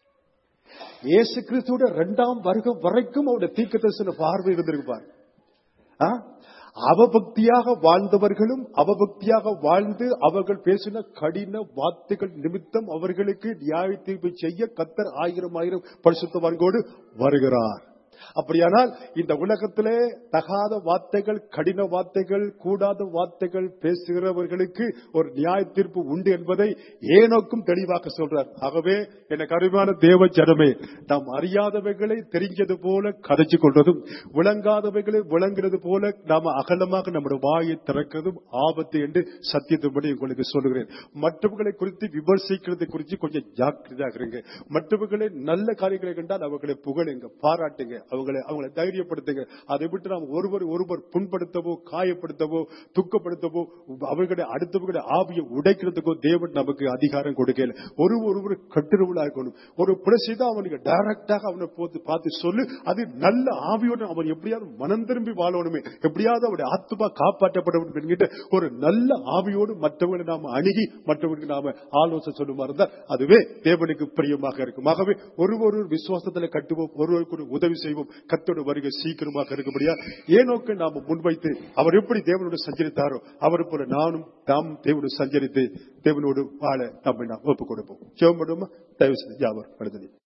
இயேசு கிறிஸ்துவோட இரண்டாம் வருகை வரைக்கும் அவருடைய தீர்க்க தரிசன பார்வை இருந்திருக்கு பாரு ஆ? அவபக்தியாக வாழ்ந்தவர்களும் அவபக்தியாக வாழ்ந்து அவர்கள் பேசின கடின வார்த்தைகள் நிமித்தம் அவர்களுக்கு நியாய தீர்ப்பு செய்ய கத்தர் ஆயிரம் ஆயிரம் பரிசுத்தவான்கோடு வருகிறார் அப்படியானால் இந்த உலகத்திலே தகாத வார்த்தைகள் கடின வார்த்தைகள் கூடாத வார்த்தைகள் பேசுகிறவர்களுக்கு ஒரு நியாய தீர்ப்பு உண்டு என்பதை ஏனோக்கும் தெளிவாக சொல்றார் ஆகவே எனக்கு அருமையான தேவ ஜனமே நாம் அறியாதவைகளை தெரிஞ்சது போல கதைச்சு கொள்வதும் விளங்காதவைகளை விளங்குறது போல நாம அகலமாக நம்முடைய வாயை திறக்கிறதும் ஆபத்து என்று சத்தியத்தின்படி உங்களுக்கு சொல்லுகிறேன் மற்றவர்களை குறித்து விமர்சிக்கிறது குறித்து கொஞ்சம் ஜாக்கிரதையாக இருங்க மற்றவர்களை நல்ல காரியங்களை கண்டால் அவர்களை புகழுங்க பாராட்டுங்க அவங்களை அவங்களை தைரியப்படுத்துங்க அதை விட்டு நாம் ஒருவர் ஒருவர் புண்படுத்தவோ காயப்படுத்தவோ துக்கப்படுத்தவோ அவர்களுடைய அடுத்தவர்களுடைய ஆவியை உடைக்கிறதுக்கோ தேவன் நமக்கு அதிகாரம் கொடுக்கல ஒரு ஒருவர் கட்டுறவுளா இருக்கணும் ஒரு பிரசிதான் அவனுக்கு டைரக்டாக அவனை போத்து பார்த்து சொல்லு அது நல்ல ஆவியோடு அவன் எப்படியாவது மனம் திரும்பி வாழணுமே எப்படியாவது அவருடைய ஆத்மா காப்பாற்றப்பட வேண்டும் என்கிட்ட ஒரு நல்ல ஆவியோடு மற்றவர்களை நாம அணுகி மற்றவர்களுக்கு நாம ஆலோசனை சொல்லுமா இருந்தால் அதுவே தேவனுக்கு பிரியமாக இருக்கும் ஆகவே ஒரு விசுவாசத்துல கட்டுவோம் ஒருவருக்கு ஒரு உதவி செய்வோம் கத்தோட வருகை சீக்கிரமாக இருக்கும்படியா ஏனோக்கு நாம முன்வைத்து அவர் எப்படி தேவனோடு சஞ்சரித்தாரோ அவர் போல நானும் தாம் தேவனோடு சஞ்சரித்து தேவனோடு வாழ நம்மை நாம் ஒப்புக் கொடுப்போம் சிவம் பண்ணுமா தயவு செய்து ஜாபர் படுத்தனி